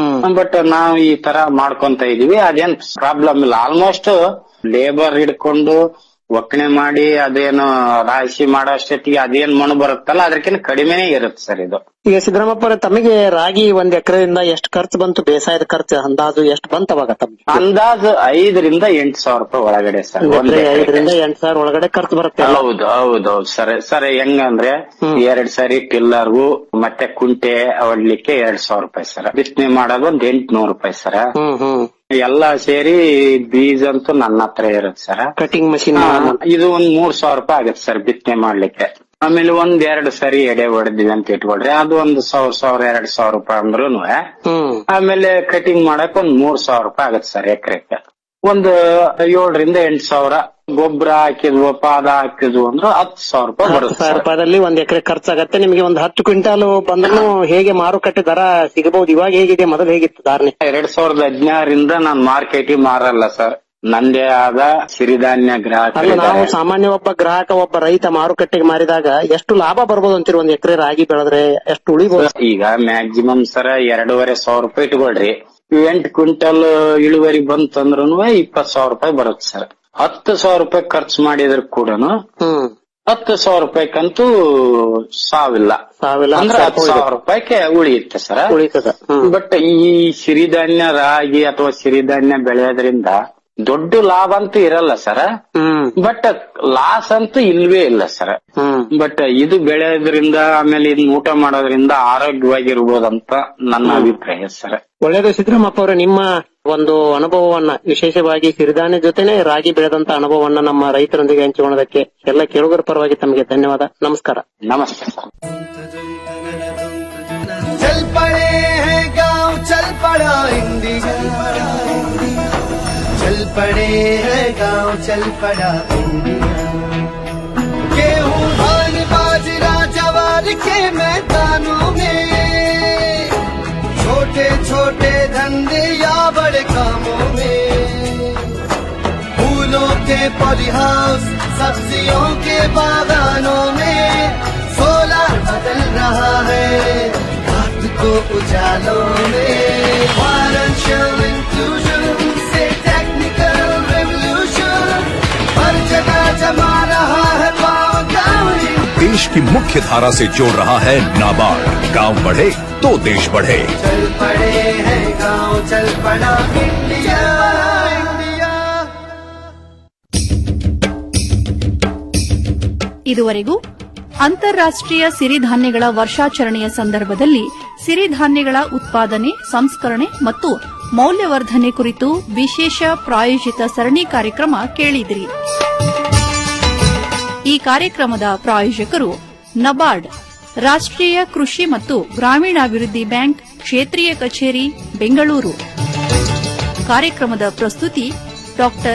ಬಟ್ ನಾವು ಈ ತರ ಮಾಡ್ಕೊಂತ ಇದೀವಿ ಅದೇನ್ ಪ್ರಾಬ್ಲಮ್ ಇಲ್ಲ ಆಲ್ಮೋಸ್ಟ್ ಲೇಬರ್ ಹಿಡ್ಕೊಂಡು ಒಕ್ಕಣೆ ಮಾಡಿ ಅದೇನು ರಾಶಿ ಮಾಡೋ ಅಷ್ಟೊತ್ತಿಗೆ ಅದೇನ್ ಮಣ್ಣು ಬರುತ್ತಲ್ಲ ಅದಕ್ಕಿಂತ ಕಡಿಮೆನೇ ಇರುತ್ತೆ ಸರ್ ಇದು ಈಗ ಸಿದ್ದರಾಮಪ್ಪ ಅವರೇ, ತಮಗೆ ರಾಗಿ ಒಂದ್ ಎಕರೆಯಿಂದ ಎಷ್ಟು ಖರ್ಚು ಬಂತು ಬೇಸಾಯದ ಖರ್ಚು ಅಂದಾಜು ಎಷ್ಟು ಬಂತ ಅವಾಗ ತಮ್ಗೆ ಅಂದಾಜು ಐದರಿಂದ ಎಂಟು ಸಾವಿರ ರೂಪಾಯಿ ಒಳಗಡೆ ಸರ್ ಒಂದ್ ಒಂದ್ ಎಕರೆ ಎಕರೆಗೆ. ಐದರಿಂದ ಎಂಟು ಸಾವಿರ ಒಳಗಡೆ ಖರ್ಚು ಬರುತ್ತೆ ಅಲ್ಲ? ಹೌದು ಹೌದು ಹೌದು ಸರ್ ಸರ್ ಹೆಂಗಂದ್ರೆ ಎರಡ್ ಸರಿ ಟಿಲ್ಲರ್ಗೂ ಮತ್ತೆ ಕುಂಟೆ ಹೊಡ್ಲಿಕ್ಕೆ ಎರಡ್ ಸಾವಿರ ರೂಪಾಯಿ ಸರ್ ಬಿತ್ತನೆ ಮಾಡೋದು ಒಂದ್ ಎಂಟ್ನೂರು ರೂಪಾಯಿ ಸರ್ ಎಲ್ಲ ಸೇರಿ ಬೀಜ ಅಂತೂ ನನ್ನ ಹತ್ರ ಇರುತ್ತೆ ಸರ್ ಕಟಿಂಗ್ ಮಷಿನ್ ಇದು ಒಂದ್ ಮೂರ್ ಸಾವಿರ ರೂಪಾಯಿ ಆಗುತ್ತೆ ಸರ್ ಬಿತ್ತನೆ ಮಾಡ್ಲಿಕ್ಕೆ ಆಮೇಲೆ ಒಂದ್ ಎರಡು ಸರಿ ಎಡೆ ಹೊಡೆದಿವಿ ಅಂತ ಇಟ್ಕೊಳ್ರಿ ಅದು ಒಂದು ಸಾವಿರ ಸಾವಿರ ಎರಡ್ ಸಾವಿರ ರೂಪಾಯಿ ಅಂದ್ರೂ ಆಮೇಲೆ ಕಟಿಂಗ್ ಮಾಡಕ್ ಒಂದ್ ಮೂರ್ ಸಾವಿರ ರೂಪಾಯಿ ಆಗತ್ತೆ ಸರ್ ಎಕರೆಗೆ ಒಂದು ಏಳರಿಂದ ಎಂಟು ಸಾವಿರ ಗೊಬ್ಬರ ಹಾಕಿದ್ವು ಪಾದ ಹಾಕಿದ್ವು ಅಂದ್ರೆ ಹತ್ತು ಸಾವಿರ ರೂಪಾಯಿ ಹತ್ತು ಬರುತ್ತೆ ಸಾವಿರ ಸರ್ ರೂಪಾಯಿದಲ್ಲಿ ಒಂದ್ ಎಕರೆ ಖರ್ಚಾಗತ್ತೆ ನಿಮಗೆ ಒಂದು ಹತ್ತು ಕ್ವಿಂಟಾಲ್ ಬಂದ್ರು ಹೇಗೆ ಮಾರುಕಟ್ಟೆ ದರ ಸಿಗಬಹುದು ಇವಾಗ ಹೇಗಿದೆ ಮೊದಲು ಹೇಗಿತ್ತು ಧಾರಣೆ ಎರಡ್ ಸಾವಿರದ ಹದಿನಾರರಿಂದ ನಾನು ಮಾರ್ಕೆಟಿಗೆ ಮಾರಲ್ಲ ಸರ್ ನಂದೇ ಆದ ಸಿರಿಧಾನ್ಯ ಅಲ್ಲ ಗ್ರಾಹಕರು ನಾವು ಸಾಮಾನ್ಯ ಒಬ್ಬ ಗ್ರಾಹಕ ಒಬ್ಬ ರೈತ ಮಾರುಕಟ್ಟೆಗೆ ಮಾರಿದಾಗ ಎಷ್ಟು ಲಾಭ ಬರ್ಬೋದು ಅಂತೀರಿ ಒಂದ್ ಎಕರೆ ರಾಗಿ ಬೆಳೆದ್ರೆ ಎಷ್ಟು ಉಳಿಬಹುದು ಈಗ ಮ್ಯಾಕ್ಸಿಮಮ್ ಸರ ಎರಡೂವರೆ ಸಾವಿರ ರೂಪಾಯಿ ಇಟ್ಕೊಳ್ರಿ ಎಂಟು ಕ್ವಿಂಟಲ್ ಇಳುವರಿ ಬಂತಂದ್ರೂ ಇಪ್ಪತ್ ಸಾವಿರ ರೂಪಾಯಿ ಬರುತ್ತೆ ಸರ್ ಹತ್ತು ಸಾವಿರ ರೂಪಾಯಿ ಖರ್ಚು ಮಾಡಿದ್ರ ಕೂಡ ಹತ್ತು ಸಾವಿರ ರೂಪಾಯಿಕಂತೂ ಸಾವಿಲ್ಲ ಸಾವಿಲ್ಲ ಅಂದ್ರೆ ಹತ್ತು ಸಾವಿರ ರೂಪಾಯಿಗೆ ಉಳಿಯುತ್ತೆ ಸರ್ ಉಳಿತದ ಬಟ್ ಈ ಸಿರಿಧಾನ್ಯ ರಾಗಿ ಅಥವಾ ಸಿರಿಧಾನ್ಯ ಬೆಳೆಯೋದ್ರಿಂದ ದೊಡ್ಡ ಲಾಭ ಅಂತೂ ಇರಲ್ಲ ಸರ್ ಬಟ್ ಲಾಸ್ ಅಂತೂ ಇಲ್ವೇ ಇಲ್ಲ ಸರ್ ಬಟ್ ಇದು ಬೆಳೆಯೋದ್ರಿಂದ ಆಮೇಲೆ ಇದನ್ನ ಊಟ ಮಾಡೋದ್ರಿಂದ ಆರೋಗ್ಯವಾಗಿರ್ಬೋದಂತ ನನ್ನ ಅಭಿಪ್ರಾಯ ಸರ್ ಒಳ್ಳೇದು ಸಿದ್ದರಾಮಪ್ಪ ಅವರೇ ನಿಮ್ಮ ಒಂದು ಅನುಭವವನ್ನ ವಿಶೇಷವಾಗಿ ಸಿರಿಧಾನ್ಯ ಜೊತೆನೆ ರಾಗಿ ಬೆಳೆದಂತ ಅನುಭವವನ್ನ ನಮ್ಮ ರೈತರೊಂದಿಗೆ ಹಂಚಿಕೊಳ್ಳೋದಕ್ಕೆ ಎಲ್ಲ ಕೇಳುಗರ ಪರವಾಗಿ ತಮಗೆ ಧನ್ಯವಾದ ನಮಸ್ಕಾರ ನಮಸ್ತೆ चल पड़े हैं गांव चल पड़ा इंडिया चल पड़े हैं गांव चल पड़ा इंडिया गेहूं धान बाजरा जवार के मैदानों में छोटे छोटे धंधे या बड़े कामों में फूलों के पॉलीहाउस सब्जियों के बागानों में सोलर बदल रहा है रात को उजालों में फाइनेंशियल इंक्लूजन से टेक्निकल रेवोल्यूशन हर जगह जमा रहा है पावर गाँव देश की मुख्य धारा से जोड़ रहा है नाबार्ड गांव बढ़े तो देश बढ़े चल पड़े हैं गाँव चल पड़ा इंडिया इंडिया ಇದುವರೆಗೂ ಅಂತಾರಾಷ್ಟ್ರೀಯ ಸಿರಿಧಾನ್ಯಗಳ ವರ್ಷಾಚರಣೆಯ ಸಂದರ್ಭದಲ್ಲಿ ಸಿರಿಧಾನ್ಯಗಳ ಉತ್ಪಾದನೆ ಸಂಸ್ಕರಣೆ ಮತ್ತು ಮೌಲ್ಯವರ್ಧನೆ ಕುರಿತು ವಿಶೇಷ ಪ್ರಾಯೋಜಿತ ಸರಣಿ ಕಾರ್ಯಕ್ರಮ ಕೇಳಿದಿರಿ ಈ ಕಾರ್ಯಕ್ರಮದ ಪ್ರಾಯೋಜಕರು ನಬಾರ್ಡ್ ರಾಷ್ಟ್ರೀಯ ಕೃಷಿ ಮತ್ತು ಗ್ರಾಮೀಣಾಭಿವೃದ್ಧಿ ಬ್ಯಾಂಕ್ ಕ್ಷೇತ್ರೀಯ ಕಚೇರಿ ಬೆಂಗಳೂರು ಕಾರ್ಯಕ್ರಮದ ಪ್ರಸ್ತುತಿ ಡಾ